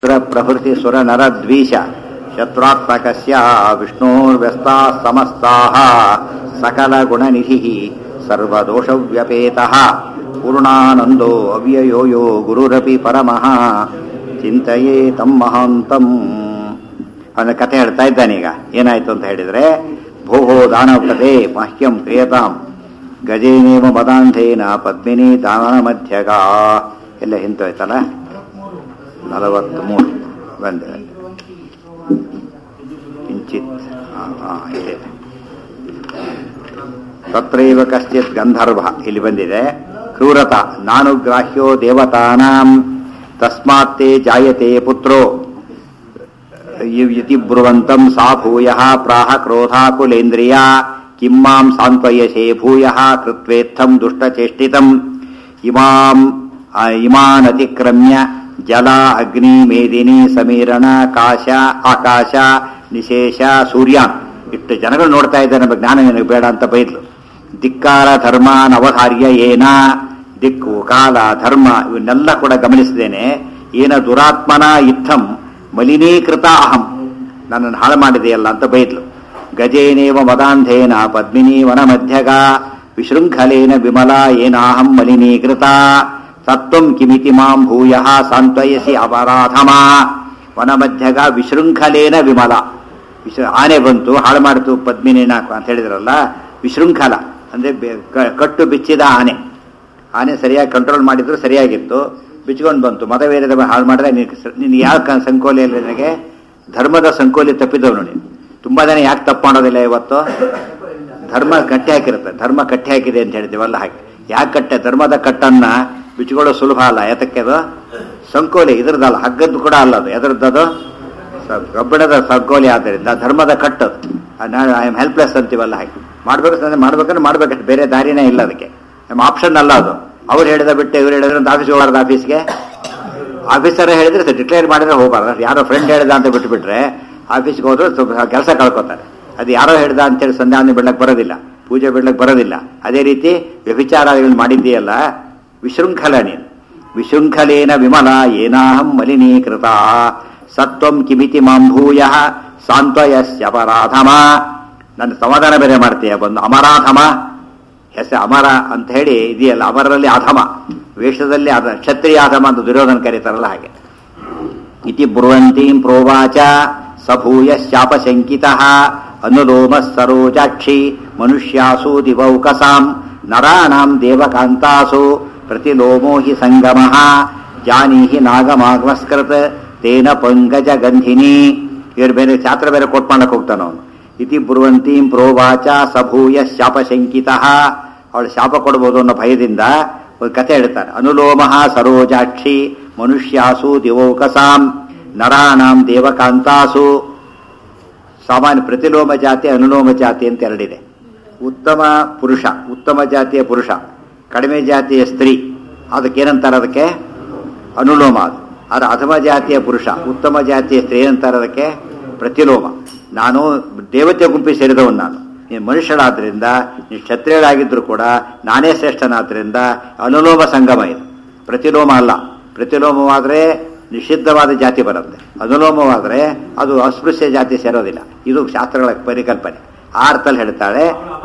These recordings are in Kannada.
ಪ್ರಭೃತಿ ಸುರ ನರ ದ್ವೇಷ ಶತ್ರುತ್ಮಕಸ್ಯ ವಿಷ್ಣೋರ್ವ್ಯಸ್ತಾः ಸಮಸ್ತಾः ಸಕಲ ಗುಣನಿಧಿ ಸರ್ವದೋಷವ್ಯಪೇತಃ ಪೂರ್ಣಾನಂದೋ ಅವ್ಯಯೋ ಯೋ ಗುರುರಪಿ ಪರಮಃ ಚಿಂತೆಯೇ ತಮ್ಮ ಮಹಾಂತಂ ಅವನ ಕಥೆ ಹೇಳ್ತಾ ಇದ್ದಾನೀಗ ಏನಾಯ್ತು ಅಂತ ಹೇಳಿದ್ರೆ ಭೋಹೋ ದಾನವೃತೆ ಮಹ್ಯಂ ಕ್ರಿಯತಾಂ ಗಜೇನೇವ ಮದಾಂಧೇನ ಪದ್ಮಿನಿ ದಾನ ಮಧ್ಯಗ ಎಲ್ಲ ಹಿಂತೋಯ್ತಲ್ಲ ನಲವತ್ತು ಮೂರು ಬಂದಿದೆ ಕಿಂಚಿತ್ ಹಾಂ ಹಾಂ ಇದೆ ತತ್ರೈವ ಕಶ್ಚಿತ್ ಗಂಧರ್ವ ಇಲ್ಲಿ ಬಂದಿದೆ ಕ್ರೂರತ ನಾನು ಗ್ರಾಹ್ಯೋ ದೇವತಾನಾಂ ತಸ್ಮಾತ್ತೇ ಜಾಯತೆ ಪುತ್ರೋ ಇತಿ ಬ್ರುವಂತಂ ಸಾ ಭೂಯ ಪ್ರಾಹ ಕ್ರೋಧಾಕುಲೇಂದ್ರಿಯ ಕಿಂ ಮಾಂ ಸಾಂತ್ವಯಸೇ ಭೂಯ ಕೃತ್ವೇತ್ಥಂ ದುಷ್ಟಚೇಷ್ಟಿತಂ ಇಮಾಂ ಆ, ಇಮಾನತಿಕ್ರಮ್ಯ ಜಲ ಅಗ್ನಿ ಮೇದಿನಿ ಸಮೀರಣ ಕಾಶ ಆಕಾಶ ನಿಶೇಷ ಸೂರ್ಯಾನ್ ಇಷ್ಟು ಜನಗಳು ನೋಡ್ತಾ ಇದ್ದಾರೆ ನಮ್ಮ ಜ್ಞಾನ ನಿನಗೆ ಬೇಡ ಅಂತ ಬೈದ್ಲು ಧಿಕ್ಕಾರ ಧರ್ಮ ನವಧಾರ್ಯ ಏನ ದಿಕ್ಕು ಕಾಲ ಧರ್ಮ ಇವನ್ನೆಲ್ಲ ಕೂಡ ಗಮನಿಸಿದ್ದೇನೆ ಏನ ದುರಾತ್ಮನ ಇತ್ತಂ ಮಲಿನೀಕೃತ ಅಹಂ ನನ್ನನ್ನು ಹಾಳು ಮಾಡಿದೆಯಲ್ಲ ಅಂತ ಬೈದ್ಲು ಗಜೇನೇವ ಮದಾಂಧೇನ ಪದ್ಮಿನಿ ವನ ಮಧ್ಯಗ ವಿಶೃಂಖಲೇನ ವಿಮಲ ಏನಾಹಂ ಮಲಿನೀಕೃತ ತತ್ವಂ ಕಿಮಿತಿ ಮಾಂ ಭೂಯ ಸಾಂತ್ವಯಸಿ ಅಪರಾಧಮ ವನ ಮಧ್ಯಗ ವಿಶೃಂಖಲೇನ ವಿಮಲ ವಿಶ ಆನೆ ಬಂತು ಹಾಳು ಮಾಡಿತು ಪದ್ಮಿನಿನ ಅಂತ ಹೇಳಿದ್ರಲ್ಲ ವಿಶೃಂಖಲ ಅಂದ್ರೆ ಬೆ- ಕ- ಕಟ್ಟು ಬಿಚ್ಚಿದ ಆನೆ ಆನೆ ಸರಿಯಾಗಿ ಕಂಟ್ರೋಲ್ ಮಾಡಿದ್ರು ಸರಿಯಾಗಿತ್ತು ಬಿಚ್ಕೊಂಡು ಬಂತು ಮತವೇರದ ಹಾಳು ಮಾಡಿದ್ರೆ ನೀನು ಯಾವ ಕ- ಸಂಕೋಲೆಯಲ್ಲಿ ನನಗೆ ಧರ್ಮದ ಸಂಕೋಲಿ ತಪ್ಪಿದವನು ನೀನು ತುಂಬಾ ಜನ ಯಾಕೆ ತಪ್ಪು ಮಾಡೋದಿಲ್ಲ ಇವತ್ತು ಧರ್ಮ ಕಟ್ಟಿ ಹಾಕಿರುತ್ತೆ ಧರ್ಮ ಕಟ್ಟಿ ಹಾಕಿದೆ ಅಂತ ಹೇಳ್ತೀವಲ್ಲ ಹಾಗೆ ಯಾಕೆ ಕಟ್ಟೆ ಧರ್ಮದ ಕಟ್ಟನ್ನ ಬಿಚ್ಕೊಳ್ಳೋ ಸುಲಭ ಅಲ್ಲ ಯಾತಕ್ಕೆ ಅದು ಸಂಕೋಲಿ ಇದ್ರದ್ದಲ್ಲ ಹಗ್ಗದ್ದು ಕೂಡ ಅಲ್ಲ ಅದು ಎದ್ರದ್ದದು ಸ- ಕಬ್ಬಿಣದ ಸಂಕೋಲಿ ಆದ್ದರಿಂದ ಧರ್ಮದ ಕಟ್ಟದು ಐ ಆಮ್ ಹೆಲ್ಪ್ಲೆಸ್ ಅಂತೀವಲ್ಲ ಹಾಗೆ ಮಾಡ್ಬೇಕು ಮಾಡ್ಬೇಕಂದ್ರೆ ಮಾಡ್ಬೇಕಷ್ಟು ಬೇರೆ ದಾರಿನೇ ಇಲ್ಲ ಅದಕ್ಕೆ ನಮ್ಮ ಆಪ್ಷನ್ ಅಲ್ಲ ಅದು ಅವ್ರು ಹೇಳಿದ ಬಿಟ್ಟು ಇವ್ರು ಹೇಳಿದ್ರೆ ಅಂತ ಆಫೀಸ್ಗೆ ಹೋಗ್ಬಾರ್ದು ಆಫೀಸ್ಗೆ ಆಫೀಸರ್ ಹೇಳಿದ್ರೆ ಡಿಕ್ಲೇರ್ ಮಾಡಿದ್ರೆ ಹೋಗ್ಬಾರ್ದು ಯಾರೋ ಫ್ರೆಂಡ್ ಹೇಳಿದ ಅಂತ ಬಿಟ್ಬಿಟ್ರೆ ಆಫೀಸ್ಗೆ ಹೋದ್ರೆ ಸ್ವಲ್ಪ ಕೆಲಸ ಕಳ್ಕೊತಾರೆ ಅದು ಯಾರೋ ಹೇಳ್ದ ಅಂತೇಳಿ ಸಂಧ್ಯಾವನೆ ಬಿಡ್ಲಕ್ಕೆ ಬರೋದಿಲ್ಲ ಪೂಜೆ ಬಿಡ್ಲಕ್ಕೆ ಬರೋದಿಲ್ಲ ಅದೇ ರೀತಿ ವ್ಯಭಿಚಾರಗಳು ಮಾಡಿದ್ದೀಯಲ್ಲ ವಿಶೃಂಖಲ ನೀನು ವಿಶೃಂಖಲೇನ ವಿಮಲ ಏನಾಹಂ ಮಲಿನೀಕೃತ ಸತ್ವಂ ಕಿಮಿತಿ ಮಾಂ ಭೂಯ ಸಾಂತ್ವಯಸ್ಯಪರಾಧಮ ನನ್ನ ಸಮಾಧಾನ ಬೇರೆ ಮಾಡ್ತೀಯ ಬಂದು ಅಮರಾಧಮ ಹೆಸ ಅಮರ ಅಂತ ಹೇಳಿ ಇದೆಯಲ್ಲ ಅಮರರಲ್ಲಿ ಅಧಮ ವೇಷದಲ್ಲಿ ಅಧ ಕ್ಷತ್ರಿಯ ಅಧಮ ಅಂತ ದುರ್ಯೋಧನ ಕರೀತಾರಲ್ಲ ಹಾಗೆ ಇತಿ ಬ್ರುವಂತೀಂ ಪ್ರೋವಾಚ ಸಭೂಯ ಶಾಪಶಂಕಿತ ಅನುಲೋಮ ಸರೋಜಾಕ್ಷಿ ಮನುಷ್ಯಾಸು ದಿವೌಕಸಾಂ ನರಾಣಾಂ ದೇವಕಾಂತಾಸು ಪ್ರತಿಲೋಮೋ ಹಿ ಸಂಗಮ ಜಾನೀಹಿ ನಾಗಮಾಗಮಸ್ಕೃತ ತೇನ ಪಂಕಜ ಗಂಧಿನಿ ಇವ್ರು ಬೇರೆ ಛಾತ್ರ ಬೇರೆ ಕೊಟ್ ಮಾಡಕ್ ಹೋಗ್ತಾನ ಅವನು ಇತಿ ಬ್ರುವಂತೀಂ ಪ್ರೋವಾಚ ಸಭೂಯ ಶಾಪಶಂಕಿತ ಅವಳು ಶಾಪ ಕೊಡ್ಬೋದು ಅನ್ನೋ ಭಯದಿಂದ ಒಂದು ಕಥೆ ಹೇಳ್ತಾರೆ ಅನುಲೋಮ ಸರೋಜಾಕ್ಷಿ ಮನುಷ್ಯಾಸು ದಿವೌಕಸಾಂ ನರಾಣಾಂ ದೇವಕಾಂತಾಸು ಸಾಮಾನ್ಯ ಪ್ರತಿಲೋಮ ಜಾತಿ ಅನುಲೋಮ ಜಾತಿ ಅಂತ ಎರಡಿದೆ ಉತ್ತಮ ಪುರುಷ ಉತ್ತಮ ಜಾತಿಯ ಪುರುಷ ಕಡಿಮೆ ಜಾತಿಯ ಸ್ತ್ರೀ ಅದಕ್ಕೇನಂತಾರೆ ಅದಕ್ಕೆ ಅನುಲೋಮ ಅದು ಆದರೆ ಅಧಮ ಜಾತಿಯ ಪುರುಷ ಉತ್ತಮ ಜಾತಿಯ ಸ್ತ್ರೀ ಏನಂತಾರೆ ಅದಕ್ಕೆ ಪ್ರತಿಲೋಮ ನಾನು ದೇವತೆ ಗುಂಪಿಗೆ ಸೇರಿದವನು ನಾನು ನೀನು ಮನುಷ್ಯಳಾದ್ರಿಂದ ನೀನು ಕ್ಷತ್ರಿಯಳಾಗಿದ್ರು ಕೂಡ ನಾನೇ ಶ್ರೇಷ್ಠನಾದ್ರಿಂದ ಅನುಲೋಮ ಸಂಗಮ ಇದು ಪ್ರತಿಲೋಮ ಅಲ್ಲ ಪ್ರತಿಲೋಮವಾದರೆ ನಿಷಿದ್ಧವಾದ ಜಾತಿ ಬರುತ್ತೆ ಅನುಲೋಮವಾದರೆ ಅದು ಅಸ್ಪೃಶ್ಯ ಜಾತಿ ಸೇರೋದಿಲ್ಲ ಇದು ಶಾಸ್ತ್ರಗಳ ಪರಿಕಲ್ಪನೆ ಆ ಅರ್ಥದಲ್ಲಿ ಹೇಳ್ತಾಳೆ